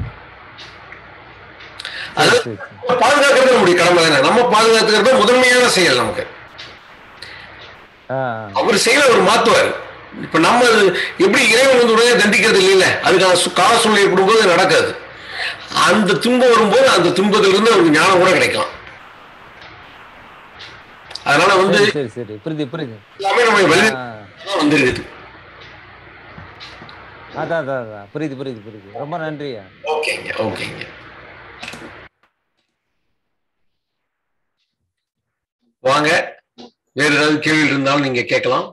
சரி அது சரி சரி பாதுகாக்கிறது நம்முடைய கடமை தானே நம்ம பாதுகாத்துக்கிறது முதன்மையான செயல் நமக்கு ஆ, அவர் செயலை அவர் மாத்துவார் இப்ப நம்ம அது எப்படி இறைவன் வந்து உடனே தண்டிக்கிறது இல்லைல்ல அதுக்கான சு- கால சூழ்நிலை கொடுக்கும்போது நடக்காது அந்த துன்பம் வரும்போது அந்த துன்பத்திலிருந்து அவருக்கு ஞானம் கூட கிடைக்கலாம் அதனால வந்து சரி சரி சரி புரியுது புரியுது எல்லாமே நம்ம வெளியே ஆ, வந்துருக்குது அதான் அதான் அதான் புரியுது புரியுது புரியுது ரொம்ப நன்றியா ஓகேங்க ஓகேங்க வாங்க வேற ஏதாவது கேள்வி இருந்தாலும் நீங்க கேட்கலாம்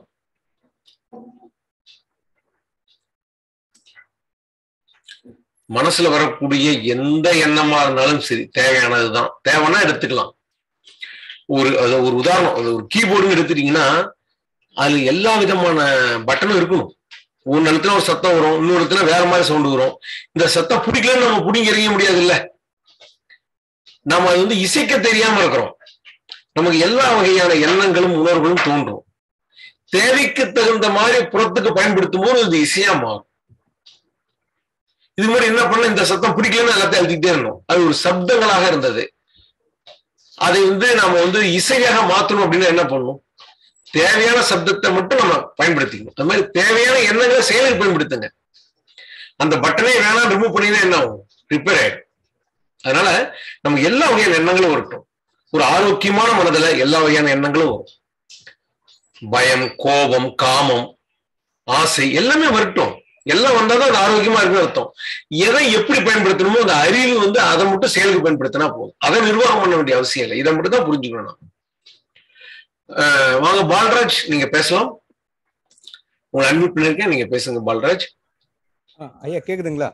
மனசுல வரக்கூடிய எந்த எண்ணமா இருந்தாலும் சரி தேவையானதுதான் தேவைன்னா எடுத்துக்கலாம் ஒரு அது ஒரு உதாரணம் அது ஒரு கீபோர்டுன்னு எடுத்துட்டீங்கன்னா அதுல எல்லா விதமான பட்டனும் இருக்கணும் ஒரு இடத்துல ஒரு சத்தம் வரும் இன்னொரு இடத்துல வேற மாதிரி சவுண்ட் வரும் இந்த சத்தம் பிடிக்கலன்னு நம்ம பிடிங்க எறிய முடியாது இல்ல நம்ம அது வந்து இசைக்க தெரியாம இருக்கிறோம் நமக்கு எல்லா வகையான எண்ணங்களும் உணர்வுகளும் தோன்றும் தேவைக்கு தகுந்த மாதிரி புறத்துக்கு பயன்படுத்தும் போது அது இசையா மாறும் இது மாதிரி என்ன பண்ண இந்த சத்தம் பிடிக்கலன்னு எல்லாத்தையும் எழுதிக்கிட்டே இருந்தோம் அது ஒரு சப்தங்களாக இருந்தது அதை வந்து நாம வந்து இசையாக மாத்தணும் அப்படின்னா என்ன பண்ணணும் தேவையான சப்தத்தை மட்டும் நம்ம பயன்படுத்திக்கணும் அது மாதிரி தேவையான எண்ணங்களை செயலுக்கு பயன்படுத்துங்க அந்த பட்டனே வேணாம் ரிமூவ் பண்ணினா என்ன ஆகும் ரிப்பேர் ஆயிடும் அதனால நமக்கு எல்லா வகையான எண்ணங்களும் வரட்டும் ஒரு ஆரோக்கியமான மனதுல எல்லா வகையான எண்ணங்களும் வரும் பயம் கோபம் காமம் ஆசை எல்லாமே வரட்டும் எல்லாம் வந்தாதான் அது ஆரோக்கியமா இருக்குன்னு அர்த்தம் எதை எப்படி பயன்படுத்தணுமோ அந்த அறிவு வந்து அதை மட்டும் செயலுக்கு பயன்படுத்தினா போதும் அதை நிர்வாகம் பண்ண வேண்டிய அவசியம் இல்லை இதை மட்டும் தான் புரிஞ்சுக்கணும் நம்ம. அஹ் வாங்க பால்ராஜ் நீங்க பேசலாம் உங்களை அட்மிட் பண்ணிருக்கேன் நீங்க பேசுங்க பால்ராஜ் ஆ, ஐயா கேக்குதுங்களா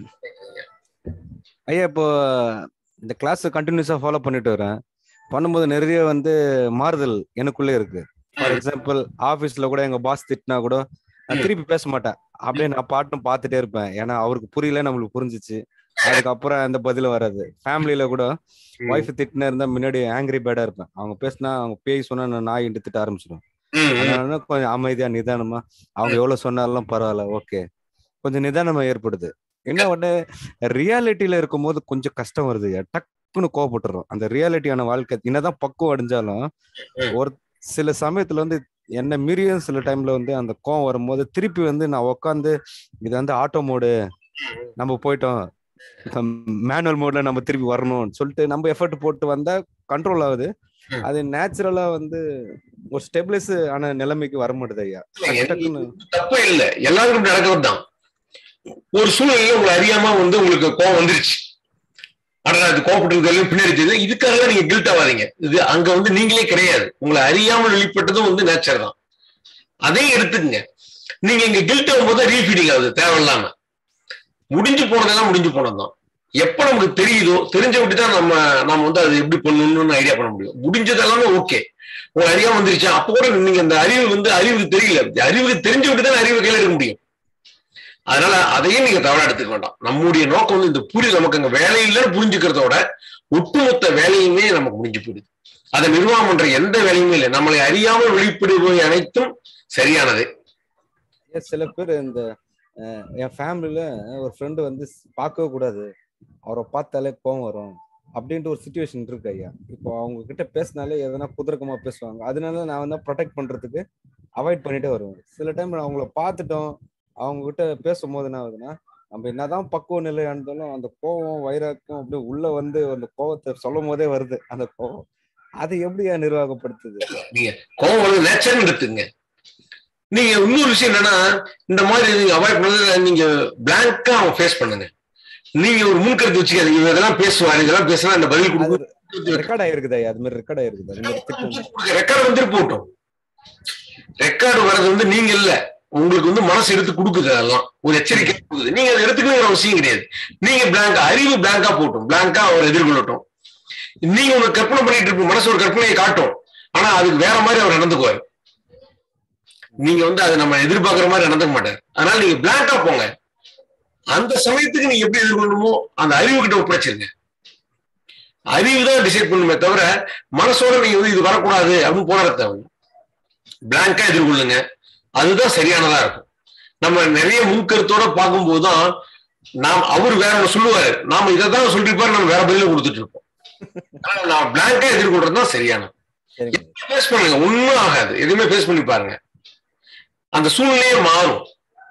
ஐயா இப்போ இந்த கிளாஸ் கண்டினியூஸா ஃபாலோ பண்ணிட்டு வரேன் பண்ணும்போது நிறைய வந்து மாறுதல் எனக்குள்ளே இருக்கு ஃபார் எக்ஸாம்பிள் ஆபீஸ்ல கூட எங்க பாஸ் திட்டினா கூட நான் திருப்பி பேச மாட்டேன் அப்படியே நான் பாட்டும் பார்த்துட்டே இருப்பேன் ஏன்னா அவருக்கு புரியல நம்மளுக்கு புரிஞ்சிச்சு அதுக்கப்புறம் அந்த பதில் வராது ஃபேமிலியில கூட ஒய்ஃப் திட்டினா இருந்தா முன்னாடி ஆங்கிரி பேடா இருப்பேன் அவங்க பேசினா அவங்க பேய் சொன்னா நான் நாய் திட்ட ஆரம்பிச்சிடும் அதனால கொஞ்சம் அமைதியா நிதானமா அவங்க எவ்வளவு சொன்னாலும் பரவாயில்ல ஓகே கொஞ்சம் நிதானமா ஏற்படுது என்ன ஒண்ணு ரியாலிட்டியில இருக்கும்போது கொஞ்சம் கஷ்டம் வருது டக்குன்னு கோவப்பட்டுறோம் அந்த ரியாலிட்டியான வாழ்க்கை என்னதான் பக்குவம் அடைஞ்சாலும் ஒரு சில சமயத்துல வந்து என்ன மீறியும் சில டைம்ல வந்து அந்த கோவம் வரும்போது திருப்பி வந்து நான் உட்காந்து இது வந்து ஆட்டோ மோடு நம்ம போயிட்டோம் மேனுவல் மோட்ல நம்ம திருப்பி வரணும்னு சொல்லிட்டு நம்ம எஃபர்ட் போட்டு வந்தா கண்ட்ரோல் ஆகுது அது நேச்சுரலா வந்து ஒரு ஸ்டெபிலைஸ் ஆன நிலைமைக்கு வர மாட்டேது ஐயா டக்குன்னு தப்பு இல்ல எல்லாருக்கும் நடக்கிறது தான் ஒரு சூழ்நிலையில உங்களை அறியாம வந்து உங்களுக்கு கோவம் வந்துருச்சு ஆனா அது கோவப்பட்டு பின்னாடி தெரியுது இதுக்காக நீங்க கில்ட் ஆகாதீங்க இது அங்க வந்து நீங்களே கிடையாது உங்களை அறியாமல் வெளிப்பட்டதும் வந்து நேச்சர் தான் அதையும் எடுத்துக்கங்க நீங்க இங்க கில்ட் ஆகும்போது ரீஃபீடிங் ஆகுது தேவையில்லாம முடிஞ்சு போனதெல்லாம் முடிஞ்சு போனதுதான் எப்ப நமக்கு தெரியுதோ தெரிஞ்ச விட்டு தான் நம்ம நம்ம வந்து அது எப்படி பண்ணணும்னு ஐடியா பண்ண முடியும் முடிஞ்சது எல்லாமே ஓகே உங்க அறியாம வந்துருச்சா அப்போ கூட நீங்க அந்த அறிவு வந்து அறிவுக்கு தெரியல அறிவுக்கு தெரிஞ்சு விட்டு தான் அறிவு கையில இருக்க முடியும் அதனால அதையும் நீங்க தவறா எடுத்துக்க வேண்டாம் நம்முடைய நோக்கம் வந்து இந்த புரிதல் நமக்கு அங்க வேலை இல்லைன்னு புரிஞ்சுக்கிறதோட ஒட்டுமொத்த வேலையுமே நமக்கு முடிஞ்சு போயிடுது அதை நிர்வாகம் பண்ற எந்த வேலையுமே இல்லை நம்மளை அறியாமல் வெளிப்படுபவை அனைத்தும் சரியானது ஏன் சில பேர் இந்த அஹ், என் ஃபேமிலியில ஒரு ஃப்ரெண்டு வந்து பார்க்கவே கூடாது அவரை பார்த்தாலே கோவம் வரும் அப்படின்ட்டு ஒரு சுச்சுவேஷன் இருக்கு ஐயா இப்போ அவங்க கிட்ட பேசினாலே எதனா குதிரக்கமா பேசுவாங்க அதனால நான் வந்து ப்ரொடெக்ட் பண்றதுக்கு அவாய்ட் பண்ணிட்டே வருவேன் சில டைம் அவங்கள பார்த்துட்டோம் அவங்க கிட்ட பேசும்போது என்ன ஆகுதுன்னா நம்ம என்னதான் பக்குவ நிலையா இருந்தாலும் அந்த கோவம் வைராக்கியம் அப்படியே உள்ள வந்து அந்த கோவத்தை சொல்லும் போதே வருது அந்த கோவம் அது எப்படியா நிர்வாகப்படுத்துது நீங்க கோவம் வந்து நேச்சர்னு எடுத்துங்க நீங்க இன்னொரு விஷயம் என்னன்னா இந்த மாதிரி நீங்க அவாய்ட் பண்ணது நீங்க பிளாங்கா அவங்க ஃபேஸ் பண்ணுங்க நீங்க ஒரு முன்கருத்து வச்சுக்காதீங்க இவன் இதெல்லாம் பேசுவாரு இதெல்லாம் பேசினா இந்த பதில் கொடுக்கும் ரெக்கார்ட் ஆயிருக்குது ஐயா அது மாதிரி ரெக்கார்ட் ஆயிருக்குது அது மாதிரி திட்டம் ரெக்கார்டு வந்துட்டு போட்டோம் ரெக்கார்டு வர்றது வந்து நீங்க இல்ல உங்களுக்கு வந்து மனசு எடுத்து கொடுக்குது அதெல்லாம் ஒரு எச்சரிக்கை கொடுக்குது நீங்க அதை எடுத்துக்கணுங்கிற அவசியம் கிடையாது நீங்க பிளாங்கா அறிவு பிளாங்கா போட்டும் பிளாங்கா அவர் எதிர்கொள்ளட்டும் நீங்க ஒரு கற்பனை பண்ணிட்டு இருப்பீங்க மனசு ஒரு கற்பனையை காட்டும் ஆனா அதுக்கு வேற மாதிரி அவர் நடந்துக்குவார் நீங்க வந்து அதை நம்ம எதிர்பார்க்கிற மாதிரி நடந்துக்க மாட்டார் அதனால நீங்க பிளாங்கா போங்க அந்த சமயத்துக்கு நீங்க எப்படி எதிர்கொள்ளணுமோ அந்த அறிவு கிட்ட ஒப்படைச்சிருங்க அறிவு தான் டிசைட் பண்ணுமே தவிர மனசோட நீங்க வந்து இது வரக்கூடாது அப்படின்னு போராட தேவை பிளாங்கா எதிர்கொள்ளுங்க அதுதான் சரியானதா இருக்கும் நம்ம நிறைய முன்கருத்தோட பார்க்கும்போது தான் நாம் அவர் வேற ஒண்ணு சொல்லுவாரு நாம இதை தான் சொல்லிருப்பாரு நம்ம வேற பதில கொடுத்துட்டு இருப்போம் ஆனா நான் பிளாங்கா எதிர்கொள்றது தான் சரியானது சரிங்க ஃபேஸ் பண்ணுங்க ஒண்ணும் ஆகாது எதுவுமே ஃபேஸ் பண்ணி பாருங்க அந்த சூழ்நிலையே மாறும்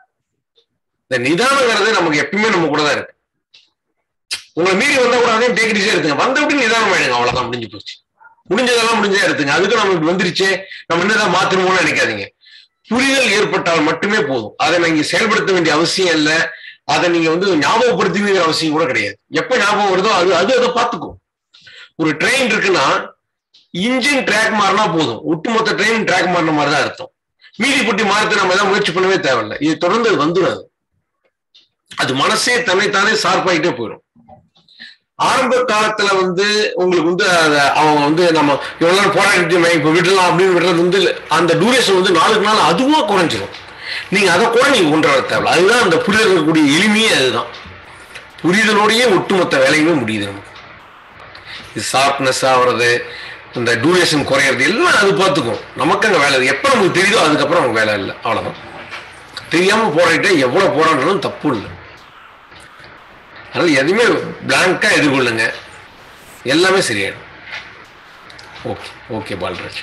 இந்த நிதானங்கிறது நமக்கு எப்பயுமே நம்ம கூட தான் இருக்கு உங்களை மீறி வந்தா கூட அதையும் டேக் ஈஸியா எடுத்துங்க வந்த விட்டு நிதானம் ஆயிடுங்க அவ்வளவுதான் முடிஞ்சு போச்சு முடிஞ்சதெல்லாம் முடிஞ்சா எடுத்துங்க அதுக்கு நம்ம இப்படி வந்துருச்சே நம்ம என்னதான் மாத்தணுமோன்னு நினைக்காதீங்க புரிதல் ஏற்பட்டால் மட்டுமே போதும் அதை நீங்க செயல்படுத்த வேண்டிய அவசியம் இல்ல அதை நீங்க வந்து ஞாபகப்படுத்திக்கிற அவசியம் கூட கிடையாது எப்ப ஞாபகம் வருதோ அது அது அதை பார்த்துக்கும் ஒரு ட்ரெயின் இருக்குன்னா இன்ஜின் ட்ராக் மாறினா போதும் ஒட்டுமொத்த ட்ரெயின் ட்ராக் மாறின மாதிரி தான் அர்த்தம் மீதி பொட்டி மாறத்து நம்ம எதாவது முயற்சி பண்ணவே தேவையில்லை இது தொடர்ந்து அது வந்துடும் அது அது மனசே தன்னைத்தானே சார்பாயிட்டே போயிடும் ஆரம்ப காலத்துல வந்து உங்களுக்கு வந்து அத- அவங்க வந்து நம்ம இவ்வளவு நேரம் போராடிட்டு இப்ப விடலாம் அப்படின்னு விடுறது வந்து அந்த டூரேஷன் வந்து நாளுக்கு நாள் அதுவா குறைஞ்சிரும் நீங்க அதை கூட நீங்க கொண்டு வர தேவையில்ல அதுதான் அந்த புரிதல் இருக்கக்கூடிய எளிமையே அதுதான் புரிதலோடையே ஒட்டுமொத்த வேலையுமே முடியுது நமக்கு இது ஷார்ப்னஸ் ஆகிறது இந்த டூரேஷன் குறையிறது எல்லாம் அது பார்த்துக்கும் நமக்கு அங்கே வேலை இல்லை. எப்போ நமக்கு தெரியுதோ அதுக்கப்புறம் நமக்கு வேலை இல்லை அவ்வளோதான் தெரியாம போராடிட்டா எவ்வளவு போராடினாலும் தப்பு இல்லை அதனால எதுவுமே பிளாங்கா எதிர்கொள்ளுங்க எல்லாமே சரியாயிடும் ஓகே ஓகே பால்ராஜ்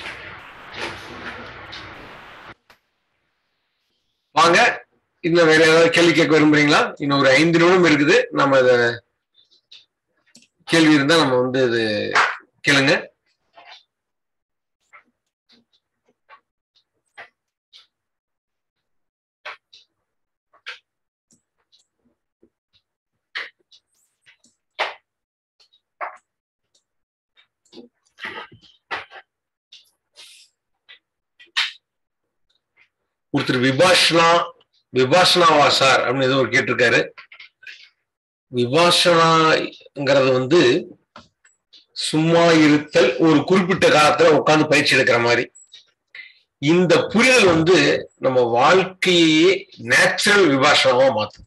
வாங்க இன்னும் வேற ஏதாவது கேள்வி கேட்க விரும்புறீங்களா இன்னும் ஒரு ஐந்து நிமிடம் இருக்குது நம்ம இத கேள்வி இருந்தா நம்ம வந்து இது கேளுங்க ஒருத்தர் விபாஷனா விபாஷனாவா சார் அப்படின்னு ஏதோ ஒரு கேட்டிருக்காரு விபாஷனாங்கிறது வந்து சும்மா இருத்தல் ஒரு குறிப்பிட்ட காலத்துல உட்கார்ந்து பயிற்சி எடுக்கிற மாதிரி இந்த புரிதல் வந்து நம்ம வாழ்க்கையே நேச்சுரல் விபாஷனாவா மாத்தும்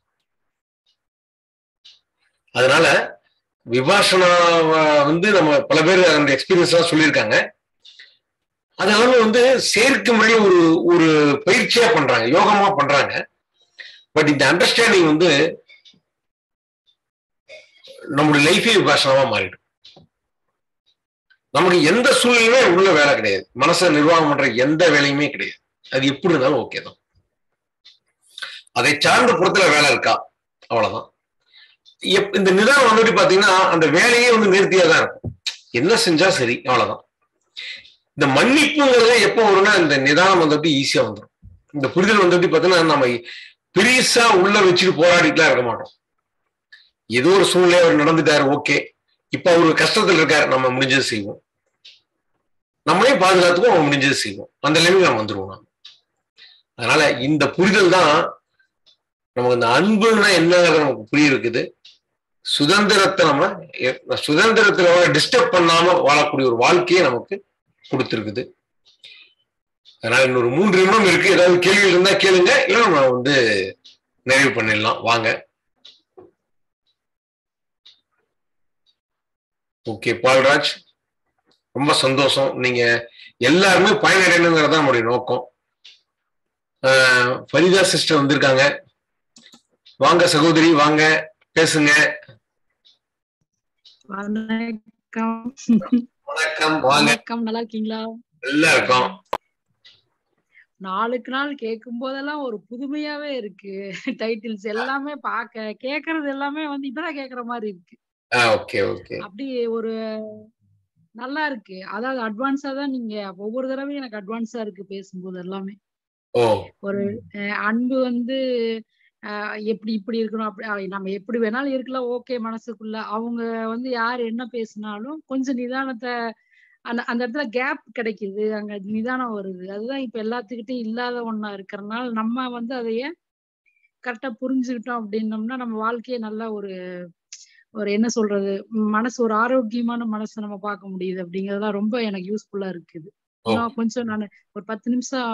அதனால விபாஷனா வந்து நம்ம பல பேர் அந்த எக்ஸ்பீரியன்ஸ் எல்லாம் சொல்லியிருக்காங்க அதனால வந்து செயற்கை முறை ஒரு ஒரு பயிற்சியா பண்றாங்க யோகமா பண்றாங்க பட் இந்த அண்டர்ஸ்டாண்டிங் வந்து நம்முடைய லைஃபே விபாஷனமா மாறிடும் நமக்கு எந்த சூழ்நிலையுமே உள்ள வேலை கிடையாது மனசை நிர்வாகம் பண்ற எந்த வேலையுமே கிடையாது அது எப்படி இருந்தாலும் ஓகே தான் அதை சார்ந்த புறத்துல வேலை இருக்கா அவ்வளவுதான் எப்- இந்த நிதானம் வந்துட்டு பாத்தீங்கன்னா அந்த வேலையே வந்து நிறுத்தியா தான் இருக்கும் என்ன செஞ்சா சரி அவ்வளவுதான் இந்த மன்னிப்புங்கிறது எப்போ வரும்னா இந்த நிதானம் வந்துட்டு ஈஸியா வந்துடும் இந்த புரிதல் வந்துட்டு பாத்தீங்கன்னா நம்ம பெருசா உள்ள வச்சுட்டு போராடிட்டுலாம் இருக்க மாட்டோம் ஏதோ ஒரு சூழ்நிலை அவர் நடந்துட்டாரு ஓகே இப்ப அவரு கஷ்டத்துல இருக்காரு நம்ம முடிஞ்சது செய்வோம் நம்மளையும் பாதுகாத்துக்கும் அவங்க முடிஞ்சது செய்வோம் அந்த நிலைமைக்கு நம்ம வந்துருவோம் நாம அதனால இந்த புரிதல் தான் நமக்கு இந்த அன்புன்னா என்னங்கிறது நமக்கு புரிய இருக்குது சுதந்திரத்தை நம்ம எ- சுதந்திரத்துல டிஸ்டர்ப் பண்ணாம வாழக்கூடிய ஒரு வாழ்க்கையை நமக்கு கொடுத்துருக்குது அதனால இன்னொரு மூன்று நிமிடம் இருக்கு ஏதாவது கேள்வி இருந்தா கேளுங்க இல்லை நம்ம வந்து நிறைவு பண்ணிடலாம் வாங்க ஓகே பால்ராஜ் ரொம்ப சந்தோஷம் நீங்க எல்லாருமே பயனடையணுங்கிறது தான் நம்முடைய நோக்கம் ஆஹ் ஃபரிதா சிஸ்டர் வந்திருக்காங்க வாங்க சகோதரி வாங்க பேசுங்க வணக்கம் வணக்கம் வாங்க வணக்கம் நல்லா இருக்கீங்களா நல்லா இருக்கோம் நாளுக்கு நாள் கேட்கும் போதெல்லாம் ஒரு புதுமையாவே இருக்கு டைட்டில்ஸ் எல்லாமே பார்க்க கேக்குறது எல்லாமே வந்து இப்பதான் கேக்குற மாதிரி இருக்கு ஓகே ஓகே அப்படி ஒரு நல்லா இருக்கு அதாவது அட்வான்ஸா தான் நீங்க ஒவ்வொரு தடவையும் எனக்கு அட்வான்ஸா இருக்கு பேசும்போது எல்லாமே ஓ ஒரு அஹ், அன்பு வந்து அஹ், எப்படி இப்படி இருக்கணும் அப்படி அஹ், நம்ம எப்படி வேணாலும் இருக்கலாம் ஓகே மனசுக்குள்ள அவங்க வந்து யார் என்ன பேசினாலும் கொஞ்சம் நிதானத்தை அந்த அந்த இடத்துல கேப் கிடைக்குது அங்க நிதானம் வருது அதுதான் இப்ப எல்லாத்துக்கிட்டையும் இல்லாத ஒண்ணா இருக்கிறதுனால நம்ம வந்து அதைய கரெக்டா புரிஞ்சுக்கிட்டோம் அப்படின்னோம்னா நம்ம வாழ்க்கையை நல்லா ஒரு ஒரு என்ன சொல்றது ம், மனசு ஒரு ஆரோக்கியமான மனசை நம்ம பார்க்க முடியுது அப்படிங்கறதுலாம் ரொம்ப எனக்கு யூஸ்ஃபுல்லா இருக்குது ஓ. இன்னும் கொஞ்சம் நான் ஒரு பத்து நிமிஷம்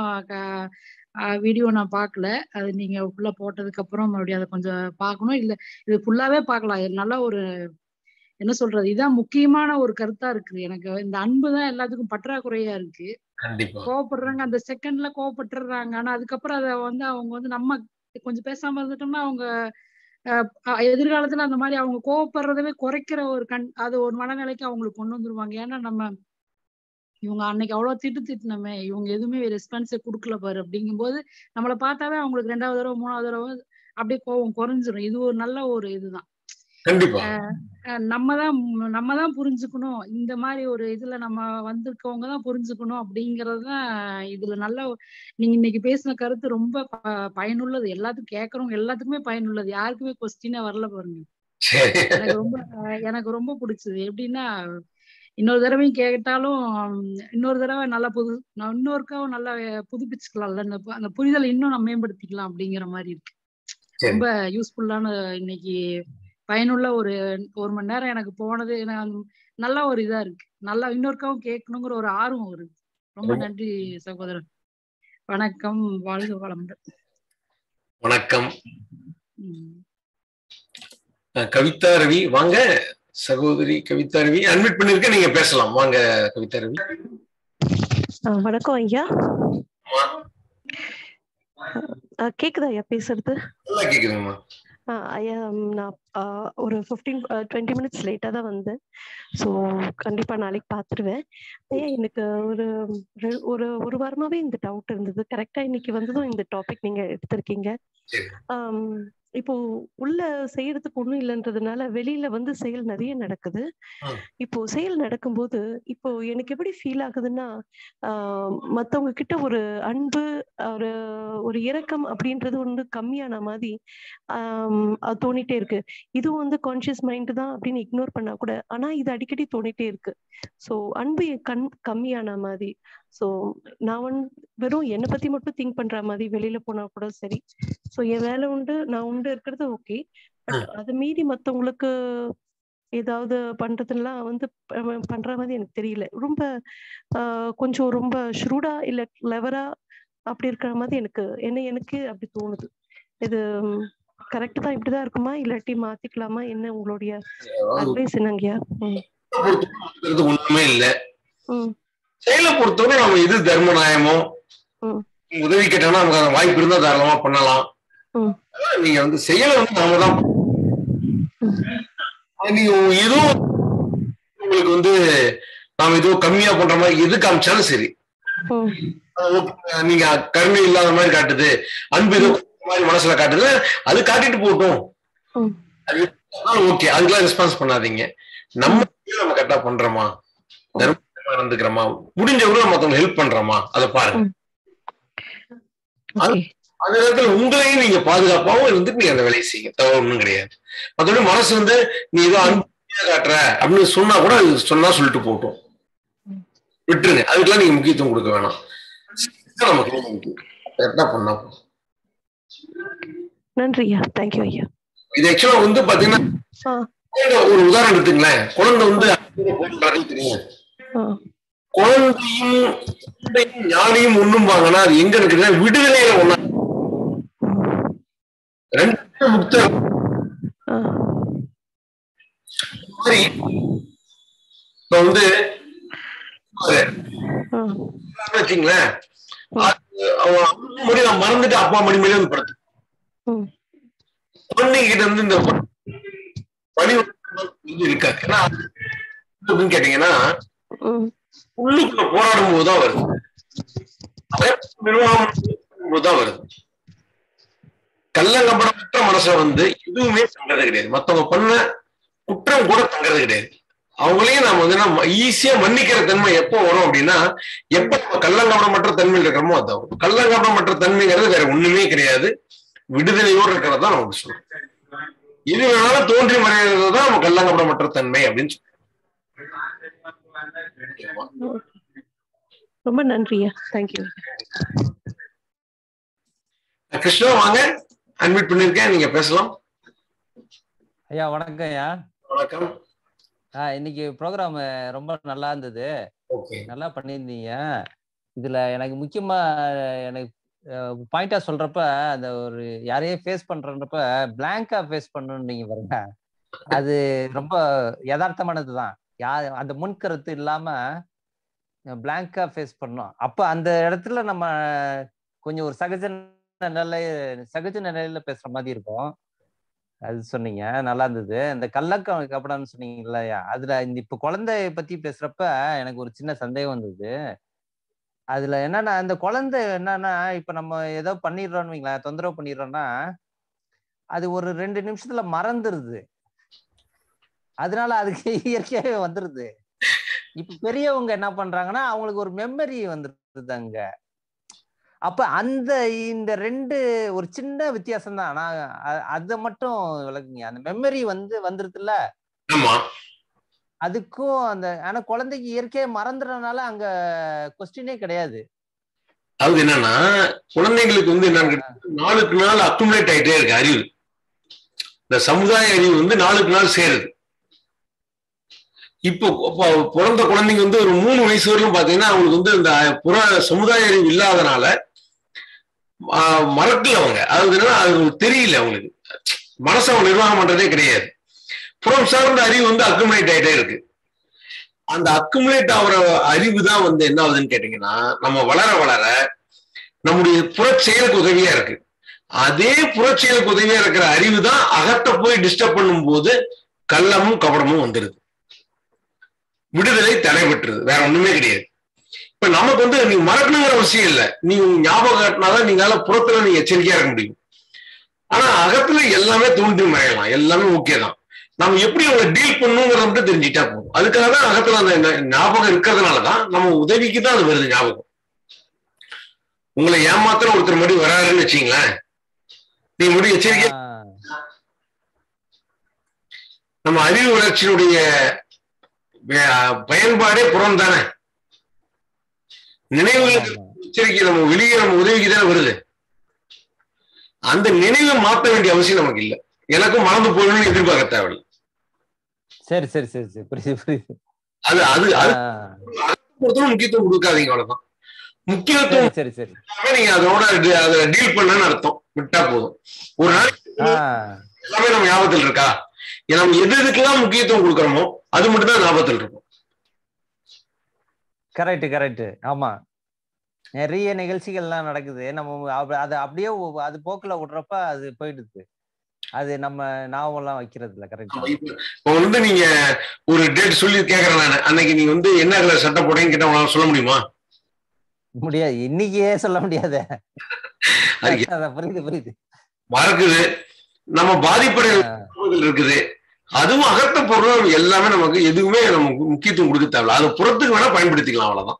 வீடியோ நான் பார்க்கல அது நீங்க ஃபுல்லா போட்டதுக்கு அப்புறம் மறுபடியும் அதை கொஞ்சம் பார்க்கணும் இல்ல இது ஃபுல்லாவே பார்க்கலாம் இது நல்ல ஒரு என்ன சொல்றது இதான் முக்கியமான ஒரு கருத்தா இருக்குது எனக்கு இந்த அன்பு தான் எல்லாத்துக்கும் பற்றாக்குறையா இருக்கு கண்டிப்பா கோவப்படுறாங்க அந்த செகண்ட்ல கோவப்பட்டுறாங்க ஆனா அதுக்கப்புறம் அதை வந்து அவங்க வந்து நம்ம கொஞ்சம் பேசாம இருந்துட்டோம்னா அவங்க அஹ், அஹ், எதிர்காலத்துல அந்த மாதிரி அவங்க கோவப்படுறதவே குறைக்கிற ஒரு கண் அது ஒரு மனநிலைக்கு அவங்களுக்கு கொண்டு வந்துருவாங்க ஏன்னா நம்ம இவங்க அன்னைக்கு அவ்வளவு திட்டு திட்டினமே இவங்க எதுவுமே ரெஸ்பான்ஸே கொடுக்கல பாரு அப்படிங்கும்போது நம்மளை பார்த்தாவே அவங்களுக்கு ரெண்டாவது தடவை மூணாவது தடவை அப்படியே கோவம் குறைஞ்சிரும் இது ஒரு நல்ல ஒரு இதுதான் கண்டிப்பா அஹ் நம்ம தான் நம்ம தான் புரிஞ்சுக்கணும் இந்த மாதிரி ஒரு இதுல நம்ம வந்திருக்கவங்க தான் புரிஞ்சுக்கணும் அப்படிங்கறது தான் இதுல நல்ல நீங்க இன்னைக்கு பேசின கருத்து ரொம்ப ப- பயனுள்ளது எல்லாத்துக்கும் கேட்கறவங்க எல்லாத்துக்குமே பயனுள்ளது யாருக்குமே கொஸ்டினே வரல பாருங்க சரி எனக்கு ரொம்ப அஹ் எனக்கு ரொம்ப பிடிச்சது எப்படின்னா இன்னொரு தடவையும் கேட்டாலும் உம், இன்னொரு தடவை நல்லா புது நான் இன்னொருக்காவும் நல்லா புதுப்பிச்சுக்கலாம்ல அந்த பு- அந்த புரிதலை இன்னும் நம்ம மேம்படுத்திக்கலாம் அப்படிங்கிற மாதிரி இருக்கு சரி ரொம்ப யூஸ்ஃபுல்லான இன்னைக்கு பயனுள்ள ஒரு ஒரு மணி நேரம் எனக்கு போனது நான் நல்ல ஒரு இதா இருக்கு நல்லா இன்னொருக்காவும் கேட்கணுங்கிற ஒரு ஆர்வம் வருது ரொம்ப ரொம்ப- நன்றி சகோதரன் வணக்கம் வாழ்க வளமுடன் வணக்கம் ம். அஹ் கவிதா ரவி வாங்க சகோதரி கவிதா ரவி அட்மிட் பண்ணிருக்க நீங்க பேசலாம் வாங்க கவிதா ரவி ஆ, வணக்கம் ஐயா ஆ, கேக்குதா ஐயா பேசுறது நல்லா கேக்குதுங்கம்மா ஆ, ஐயா ம், நான் ஆ, ஒரு ஃபிஃப்டீன் டுவெண்ட்டி மினிட்ஸ் லேட்டாக தான் வந்தேன் ஸோ கண்டிப்பாக நாளைக்கு பார்த்துருவேன் ஐயா எனக்கு ஒரு ரெ- ஒரு ஒரு வாரமாவே இந்த டவுட் இருந்தது கரெக்டாக இன்னைக்கு வந்ததும் இந்த டாபிக் நீங்கள் எடுத்திருக்கீங்க சரி. ஆம், இப்போ உள்ள செய்யறதுக்கு ஒண்ணும் இல்லைன்றதுனால வெளியில வந்து செயல் நிறைய நடக்குது ம். இப்போ செயல் நடக்கும்போது இப்போ எனக்கு எப்படி ஃபீல் ஆகுதுன்னா ஆஹ் மத்தவங்க கிட்ட ஒரு அன்பு ஒரு ஒரு இரக்கம் அப்படின்றது ஒன்று கம்மியான மாதிரி ஆம், அது தோணிட்டே இருக்கு இதுவும் வந்து கான்சியஸ் மைண்ட் தான் அப்படின்னு இக்னோர் பண்ணா கூட ஆனா இது அடிக்கடி தோணிட்டே இருக்கு ஸோ அன்பு என் கண் கம்மியான மாதிரி ஸோ நான் வந்து வெறும் என்னை பத்தி மட்டும் திங்க் பண்ற மாதிரி வெளியில போனா கூட சரி ஸோ என் வேலை உண்டு நான் உண்டு இருக்கிறது ஓகே பட் அதை மீறி மத்தவங்களுக்கு ஏதாவது பண்றதுலாம் வந்து ப- பண்ற மாதிரி எனக்கு தெரியல ரொம்ப ஆஹ் கொஞ்சம் ரொம்ப ஷ்ரூடா இல்ல கிளவரா அப்படி இருக்கிற மாதிரி எனக்கு என்ன எனக்கு அப்படி தோணுது இது கரெக்ட் தான் இப்படிதான் இருக்குமா இல்லாட்டி மாத்திக்கலாமா என்ன உங்களுடைய அட்வைஸ் என்னங்கய்யா ம் பொறுத்தவரை ஒண்ணுமே இல்ல ம் செயலை பொறுத்தவரை நம்ம எது தர்ம நியாயமோ ம் உதவி கேட்டானா நமக்கு அந்த வாய்ப்பு இருந்தா தாராளமா பண்ணலாம் ம் அதனால நீங்க வந்து செயலை வந்து நாம தான் அது நீங்க ஏதோ உங்களுக்கு வந்து நாம ஏதோ கம்மியா பண்ற மாதிரி எது காமிச்சாலும் சரி ம் அது okay. நீங்க கருணை இல்லாத மாதிரி காட்டுது அன்பு ஏதோ குறைஞ்ச மாதிரி மனசுல காட்டுது அது காட்டிட்டு போகட்டும் ம் ஓகே அதுக்கெல்லாம் ரெஸ்பான்ஸ் பண்ணாதீங்க நம்ம வேலையை நம்ம கரெக்டா பண்றோமா தர்மமா நடந்துக்கிறோமா முடிஞ்சவங்களும் மத்தவங்க ஹெல்ப் பண்றோமா அதை பாருங்க அது- அந்த நேரத்துல உங்களையும் நீங்க பாதுகாப்பாவும் இருந்துட்டு நீங்க அந்த வேலையை செய்யுங்க தவறு ஒண்ணும் கிடையாது மத்தபடி மனசு வந்து நீ ஏதோ அன்பு காட்டுற அப்படின்னு சொன்னா கூட அது சொன்னா சொல்லிட்டு போட்டோம் விட்டுருங்க அதுக்கெல்லாம் நீங்க முக்கியத்துவம் கொடுக்க வேணாம் இதுதான் நமக்கு ரொம்ப முக்கியம் கரெக்டா பண்ணா போதும். நன்றி ஐயா தேங்க்யூ ஐயா இது ஆக்சுவலா வந்து பாத்தீங்கன்னா ஆ குழந்தை ஒரு உதாரணம் எடுத்துங்களேன் குழந்தை வந்து அன்பு போட்டு வளர்றது தெரியும் ஆ குழந்தையும் குழந்தையும் ஞானியும் ஒண்ணும்பாங்கன்னா அது எங்க இருக்குதுன்னா விடுதலையில ஒண்ணா ரெண்டு பேரும் முக்த ஆ மாதிரி இப்ப வந்து ஒரு ஆ வச்சுங்களேன் அது அவன் அம்மா மணி நான் மறந்துட்டு அப்பா மணி மணி வந்து படுத்து ம் குழந்தைங்க கிட்ட இருந்து இந்த பணி இது இருக்காது ஏன்னா அது எப்படின்னு கேட்டீங்கன்னா ம் உள்ளுக்குள்ள போராடும் போதுதான் வருது அதே நிர்வாகம் போதுதான் வருது கள்ளங்கப்படமற்ற மனசுல வந்து எதுவுமே தங்கறது கிடையாது மத்தவங்க பண்ண குற்றம் கூட தங்கறது கிடையாது அவங்களையும் நம்ம வந்து நம்ம ஈஸியா மன்னிக்கிற தன்மை எப்போ வரும் அப்படின்னா எப்ப நம்ம கள்ளங்கப்படமற்ற தன்மையில் இருக்கிறோமோ அதான் வரும் கள்ளங்கப்படமற்ற தன்மைங்கிறது வேற ஒண்ணுமே கிடையாது விடுதலையோடு இருக்கிறது தான் நமக்கு சொல்றோம் இது வேணாலும் தோன்றி மறைகிறது தான் நம்ம கள்ளங்கப்படமற்ற தன்மை அப்படின்னு சொல்றோம் ரொம்ப நன்றி ஐயா தேங்க்யூ கிருஷ்ணா வாங்க அட்மிட் பண்ணிருக்கேன் நீங்க பேசலாம் ஐயா வணக்கம் ஐயா வணக்கம் ஆ இன்னைக்கு ப்ரோக்ராம் ரொம்ப நல்லா இருந்தது ஓகே நல்லா பண்ணியிருந்தீங்க இதுல எனக்கு முக்கியமா எனக்கு பாயிண்டா சொல்றப்ப அந்த ஒரு யாரையே ஃபேஸ் பண்றன்றப்ப பிளாங்கா ஃபேஸ் பண்ணணும் நீங்க பாருங்க அது ரொம்ப யதார்த்தமானதுதான் யார் அந்த முன்கருத்து இல்லாம பிளாங்கா ஃபேஸ் பண்ணோம் அப்ப அந்த இடத்துல நம்ம கொஞ்சம் ஒரு சகஜ நிலை சகஜ நிலையில பேசுற மாதிரி இருக்கும் அது சொன்னீங்க நல்லா இருந்தது இந்த கள்ளக்க கப்படம்னு சொன்னீங்க இல்லையா அதுல இந்த இப்ப குழந்தைய பத்தி பேசுறப்ப எனக்கு ஒரு சின்ன சந்தேகம் வந்தது அதுல என்னன்னா இந்த குழந்தை என்னன்னா இப்ப நம்ம ஏதோ பண்ணிடுறோம்னு வைங்களேன் தொந்தரவு பண்ணிடுறோம்னா அது ஒரு ரெண்டு நிமிஷத்துல மறந்துருது அதனால அதுக்கு இயற்கையாவே வந்துருது இப்ப பெரியவங்க என்ன பண்றாங்கன்னா அவங்களுக்கு ஒரு மெமரி வந்துருது அங்க அப்ப அந்த இந்த ரெண்டு ஒரு சின்ன வித்தியாசம் தான் ஆனா அதை மட்டும் விளக்குங்க அந்த மெமரி வந்து வந்துருதுல்ல ஆமா அதுக்கும் அந்த ஆனா குழந்தைக்கு இயற்கையா மறந்துறதுனால அங்க கொஸ்டினே கிடையாது அது என்னன்னா குழந்தைங்களுக்கு வந்து என்னன்னு நாளுக்கு நாள் அக்குமுலேட் ஆயிட்டே இருக்கு அறிவு இந்த சமுதாய அறிவு வந்து நாளுக்கு நாள் சேருது இப்போ பிறந்த குழந்தைங்க வந்து ஒரு மூணு வயசு வரையிலும் பாத்தீங்கன்னா அவங்களுக்கு வந்து இந்த புற சமுதாய அறிவு இல்லாதனால ஆஹ் மறக்கல அவங்க அது என்னன்னா அது தெரியல அவங்களுக்கு மனசை அவங்க நிர்வாகம் பண்றதே கிடையாது புறம் சார்ந்த அறிவு வந்து அக்குமுலேட் ஆயிட்டே இருக்கு அந்த அக்குமுலேட் ஆகிற அறிவு தான் வந்து என்ன ஆகுதுன்னு கேட்டீங்கன்னா நம்ம வளர வளர நம்முடைய புறச்செயலுக்கு உதவியா இருக்கு அதே புறச்செயலுக்கு உதவியா இருக்கிற அறிவு தான் அகத்தை போய் டிஸ்டர்ப் பண்ணும் போது கள்ளமும் கபடமும் வந்துருது விடுதலை தடைபட்டுருது வேற ஒண்ணுமே கிடையாது இப்ப நமக்கு வந்து நீங்க மறக்கணுங்கிற அவசியம் இல்லை நீங்க ஞாபகம் காட்டினாதான் நீங்களால புறத்துல நீங்க எச்சரிக்கையா இருக்க முடியும் ஆனா அகத்துல எல்லாமே தோன்றி மறையலாம் எல்லாமே ஓகே தான் நம்ம எப்படி அவங்களை டீல் பண்ணுங்கிறத மட்டும் தெரிஞ்சுட்டா போதும் அதுக்காக தான் அகத்துல அந்த ந- ஞாபகம் இருக்கிறதுனாலதான் நம்ம உதவிக்கு தான் அது வருது ஞாபகம் உங்களை ஏமாத்திர ஒருத்தர் மறுபடியும் வராருன்னு வச்சீங்களேன் நீங்க மறுபடியும் எச்சரிக்கை நம்ம அறிவு வளர்ச்சியினுடைய வே- பயன்பாடே புறம் தானே நினைவுகளுக்கு எச்சரிக்கை நம்ம வெளியே நம்ம உதவிக்கு தானே வருது அந்த நினைவை மாற்ற வேண்டிய அவசியம் நமக்கு இல்லை எனக்கும் மறந்து போயிடணும்னு எதிர்பார்க்க தேவையில்லை சரி சரி சரி சரி புரியுது புரியுது அது அது அது ஆஹ் பொறுத்தவரை முக்கியத்துவம் கொடுக்காதீங்க அவ்வளவுதான் முக்கியத்துவம் சரி சரி சரி எல்லாமே நீங்க அதோட டி- அதை டீல் பண்ணன்னு அர்த்தம் விட்டா போதும் ஒரு நாளைக்கு ஆஹ் எல்லாமே நம்ம ஞாபகத்தில் இருக்கா ஏன்னா நம்ம எது எதுக்கெல்லாம் முக்கியத்துவம் கொடுக்குறோமோ அது மட்டும் தான் ஞாபகத்தில் இருக்கும் கரெக்ட் கரெக்ட் ஆமா நிறைய நிகழ்ச்சிகள்லாம் நடக்குது நம்ம அப்ப- அது அப்படியே ஒ- அது போக்குல விடுறப்ப அது போயிடுது அது நம்ம ஞாபகம் எல்லாம் வைக்கிறது இல்ல கரெக்ட் இப்போ வந்து நீங்க ஒரு டேட் சொல்லி கேக்குறேன் நான் அன்னைக்கு நீங்க வந்து என்ன கலர் சட்டை போட்டீங்கன்னு கேட்டா உங்களால சொல்ல முடியுமா முடியாது இன்னைக்கே சொல்ல முடியாது அதுக்கு அதான் புரியுது புரியுது மறக்குது நம்ம பாதிப்படைய ஞாபகத்தில் இருக்குது அதுவும் அகத்த பொருள் எல்லாமே நமக்கு எதுவுமே நமக்கு முக்கியத்துவம் கொடுக்க தேவையில்ல அது புறத்துக்கு வேணா பயன்படுத்திக்கலாம் அவ்வளவுதான்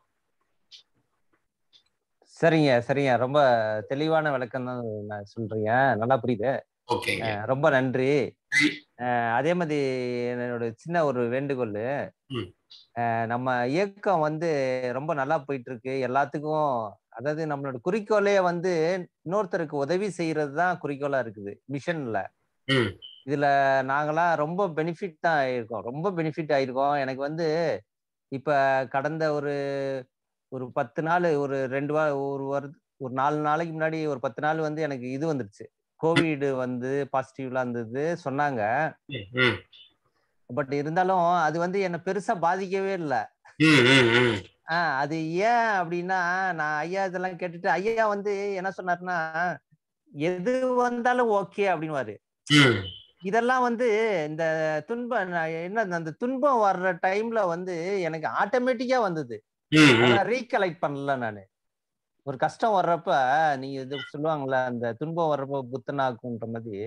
சரிங்க சரிங்க ரொம்ப தெளிவான விளக்கம் தான் நான் சொல்றீங்க நல்லா புரியுது ஓகேங்க அஹ் ரொம்ப நன்றி அஹ் அதே மாதிரி என்னோட சின்ன ஒரு வேண்டுகோள் ம். அஹ் நம்ம இயக்கம் வந்து ரொம்ப நல்லா போயிட்டு இருக்கு எல்லாத்துக்கும் அதாவது நம்மளோட குறிக்கோளே வந்து இன்னொருத்தருக்கு உதவி செய்யறது தான் குறிக்கோளா இருக்குது மிஷன்ல ம் இதுல நாங்களாம் ரொம்ப பெனிஃபிட் தான் ஆயிருக்கோம் ரொம்ப பெனிஃபிட் ஆயிருக்கோம் எனக்கு வந்து இப்ப கடந்த ஒரு ஒரு பத்து நாள் ஒரு ரெண்டு வா ஒரு வார ஒரு நாலு நாளைக்கு முன்னாடி ஒரு பத்து நாள் வந்து எனக்கு இது வந்துருச்சு கோவிட் வந்து பாசிட்டிவ்லாம் இருந்தது சொன்னாங்க ம், ம் பட் இருந்தாலும் அது வந்து என்னை பெருசா பாதிக்கவே இல்லை ம், ம், ம். ஆஹ் அது ஏன் அப்படின்னா நான் ஐயா இதெல்லாம் கேட்டுட்டு ஐயா வந்து என்ன சொன்னாருன்னா எது வந்தாலும் ஓகே அப்படின்னுவாரு ம், இதெல்லாம் வந்து இந்த துன்பம் நான் என்ன அந்த துன்பம் வர்ற டைம்ல வந்து எனக்கு ஆட்டோமேட்டிக்கா வந்தது ம், ம். ஆனா ரீகலெக்ட் பண்ணல நானு ஒரு கஷ்டம் வர்றப்ப நீங்க இது சொல்லுவாங்கல்ல அந்த துன்பம் வர்றப்ப புத்தனாக்குன்ற மாதிரி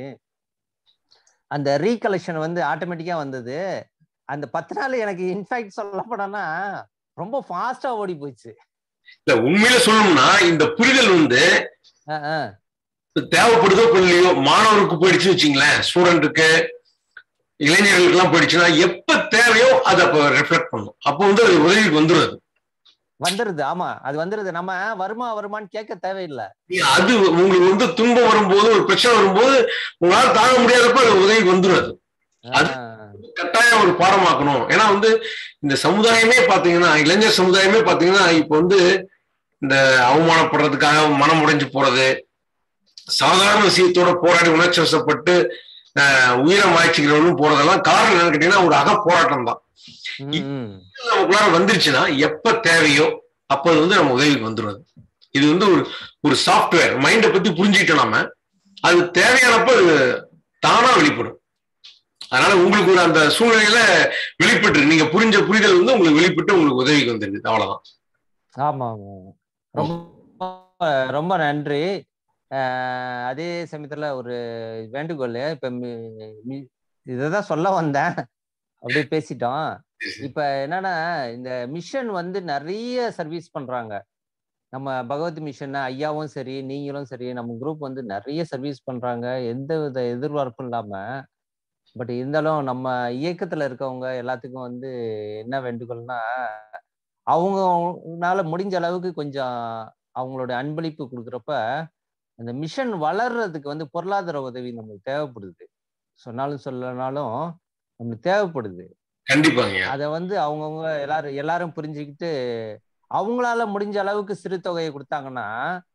அந்த ரீகலெக்ஷன் வந்து ஆட்டோமேட்டிக்கா வந்தது அந்த பத்து நாள் எனக்கு இன்ஃபேக்ட் சொல்ல போனா ரொம்ப ஃபாஸ்டா ஓடி போச்சு இல்ல உண்மையில சொல்லணும்னா இந்த புரிதல் வந்து அஹ் அஹ். தேவைப்படுதோ இல்லையோ மாணவருக்கு போயிடுச்சு வச்சுங்களேன் ஸ்டூடெண்ட்டுக்கு இளைஞர்களுக்கு எல்லாம் போயிடுச்சுன்னா எப்ப தேவையோ அதை அப்ப ரிஃப்ளெக்ட் பண்ணும் அப்போ வந்து அது உதவிக்கு வந்துடும் வந்துருது ஆமா அது வந்துருது நம்ம வருமா வருமான்னு கேட்க தேவையில்லை அது உங்களுக்கு வந்து துன்பம் வரும்போது ஒரு பிரச்சனை வரும்போது உங்களால தாங்க முடியாதப்ப அது உதவிக்கு வந்துடும் அது அது கட்டாயம் ஒரு பாடமாக்கணும் ஏன்னா வந்து இந்த சமுதாயமே பாத்தீங்கன்னா இளைஞர் சமுதாயமே பாத்தீங்கன்னா இப்ப வந்து இந்த அவமானப்படுறதுக்காக மனம் உடைஞ்சு போறது சாதாரண விஷயத்தோட போராடி உணர்ச்சி வசப்பட்டு ஆஹ், உயிரை மாய்ச்சிக்கிறவங்களும் போறதெல்லாம் காரணம் என்னன்னு கேட்டீங்கன்னா ஒரு அக போராட்டம் தான் நமக்குள்ளார வந்துருச்சுன்னா எப்ப தேவையோ அப்ப அது வந்து நம்ம உதவிக்கு வந்துடும் அது. இது வந்து ஒரு ஒரு சாஃப்ட்வேர் மைண்டை பத்தி புரிஞ்சுக்கிட்டோம் நாம அது தேவையானப்ப அது தானா வெளிப்படும் அதனால உங்களுக்கு ஒரு அந்த சூழ்நிலையில வெளிப்பட்டு நீங்க புரிஞ்ச புரிதல் வந்து உங்களுக்கு வெளிப்பட்டு உங்களுக்கு உதவிக்கு வந்துருக்கு அவ்வளவுதான் ஆமா ஆமா ரொம்ப ரொம்ப நன்றி அஹ் அதே சமயத்துல ஒரு வேண்டுகோள் இப்ப மி- மி- இததான் சொல்ல வந்தேன் அப்படியே பேசிட்டோம் இப்ப என்னன்னா இந்த மிஷன் வந்து நிறைய சர்வீஸ் பண்றாங்க நம்ம பகவத் மிஷன் ஐயாவும் சரி நீங்களும் சரி நம்ம குரூப் வந்து நிறைய சர்வீஸ் பண்றாங்க எந்த வித எதிர்பார்ப்பும் இல்லாம பட் இருந்தாலும் நம்ம இயக்கத்துல இருக்கவங்க எல்லாத்துக்கும் வந்து என்ன வேண்டுகோள்னா அவங்கனால முடிஞ்ச அளவுக்கு கொஞ்சம் அவங்களோட அன்பளிப்பு கொடுக்குறப்ப அந்த மிஷன் வளர்றதுக்கு வந்து பொருளாதார உதவி நம்மளுக்கு தேவைப்படுது சொன்னாலும் சொல்லனாலும் நம்மளுக்கு தேவைப்படுது கண்டிப்பாங்க அதை வந்து அவங்கவுங்க எல்லாரும் எல்லாரும் புரிஞ்சுக்கிட்டு அவங்களால முடிஞ்ச அளவுக்கு சிறு தொகையை கொடுத்தாங்கன்னா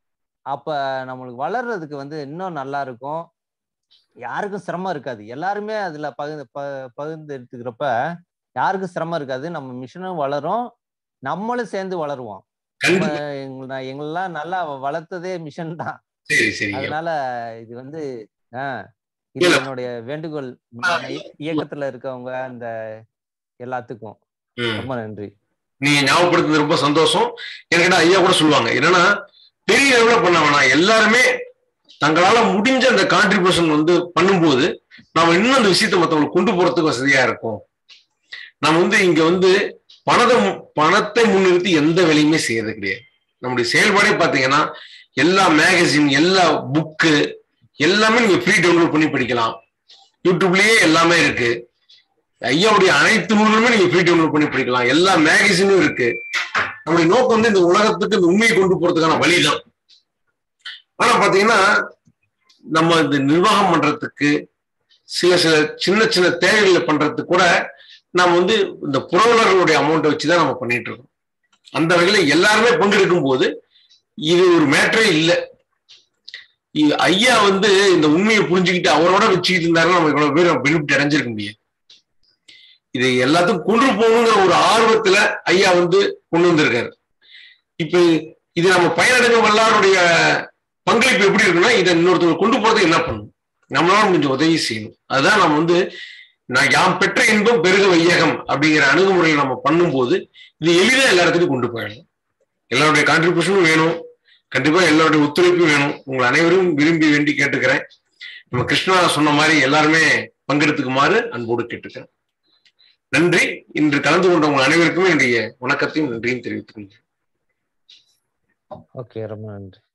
அப்ப நம்மளுக்கு வளர்றதுக்கு வந்து இன்னும் நல்லா இருக்கும் யாருக்கும் சிரமம் இருக்காது எல்லாருமே அதுல பகிர்ந்து ப- பகிர்ந்து எடுத்துக்கிறப்ப யாருக்கும் சிரமம் இருக்காது நம்ம மிஷினும் வளரும் நம்மளும் சேர்ந்து வளருவோம் நம்ம எங்க- நான் எங்களெல்லாம் நல்லா வளர்த்ததே மிஷன் தான் சரி சரி அதனால இது வந்து ஆஹ் இது இல்ல. என்னுடைய வேண்டுகோள் இ- இயக்கத்துல இருக்கவங்க அந்த எல்லாத்துக்கும் ம். ரொம்ப நன்றி நீங்க ஞாபகப்படுத்துறது ரொம்ப சந்தோஷம் எனக்கு ஐயா கூட சொல்லுவாங்க என்னன்னா பெரிய லெவல பண்ண வேணாம் எல்லாருமே தங்களால முடிஞ்ச அந்த கான்ட்ரிபியூஷன் வந்து பண்ணும்போது நாம இன்னும் அந்த விஷயத்தை மத்தவங்களுக்கு கொண்டு போறதுக்கு வசதியா இருக்கும் நம்ம வந்து இங்க வந்து பணத்தை மு- பணத்தை முன்னிறுத்தி எந்த வேலையுமே செய்யறது கிடையாது நம்முடைய செயல்பாடே பாத்தீங்கன்னா எல்லா மேகசின் எல்லா புக்கு எல்லாமே நீங்க ஃப்ரீ டவுன்லோட் பண்ணி படிக்கலாம் யூடியூப்லயே எல்லாமே இருக்கு ஐயாவுடைய அனைத்து நூல்களுமே நீங்க ஃப்ரீ டவுன்லோட் பண்ணி படிக்கலாம் எல்லா மேகசினும் இருக்கு நம்முடைய நோக்கம் வந்து இந்த உலகத்துக்கு இந்த உண்மையை கொண்டு போறதுக்கான வழிதான் ஆனா பாத்தீங்கன்னா நம்ம இந்த நிர்வாகம் பண்றதுக்கு சில சில சின்ன சின்ன தேவைகளை பண்றதுக்கு கூட நம்ம வந்து இந்த புரவலர்களுடைய அமௌண்ட்டை வச்சுதான் நம்ம பண்ணிட்டு இருக்கோம் அந்த வகையில எல்லாருமே பங்கெடுக்கும் போது இது ஒரு மேட்டரே இல்லை இ- ஐயா வந்து இந்த உண்மையை புரிஞ்சுக்கிட்டு அவரோட வச்சுக்கிட்டு இருந்தாருன்னா நம்ம இவ்வளவு பேர் பெனிஃபிட் அடைஞ்சிருக்க முடியாது இது எல்லாத்துக்கும் கொண்டு போகணுங்கிற ஒரு ஆர்வத்துல ஐயா வந்து கொண்டு வந்திருக்காரு இப்ப இது நம்ம பயனடைஞ்சவங்க எல்லாருடைய பங்களிப்பு எப்படி இருக்குன்னா இதை இன்னொருத்தவங்க கொண்டு போறதுக்கு என்ன பண்ணணும் நம்மளால முடிஞ்ச உதவி செய்யணும் அதுதான் நம்ம வந்து நான் யாம் பெற்ற இன்பம் பெருக வையகம் அப்படிங்கிற அணுகுமுறையை நம்ம பண்ணும்போது இது எளிதா எல்லா இடத்துக்கும் கொண்டு போயிடலாம் எல்லாருடைய கான்ட்ரிபியூஷனும் வேணும் கண்டிப்பா எல்லாருடைய ஒத்துழைப்பும் வேணும் உங்களை அனைவரும் விரும்பி வேண்டி கேட்டுக்கிறேன் நம்ம கிருஷ்ணா சொன்ன மாதிரி எல்லாருமே பங்கெடுத்துக்குமாறு அன்போடு கேட்டுக்கிறேன் நன்றி இன்று கலந்து கொண்ட உங்கள் அனைவருக்குமே என்னுடைய வணக்கத்தையும் நன்றியும் தெரிவித்துக் கொள்கிறேன் ஓகே ரொம்ப நன்றி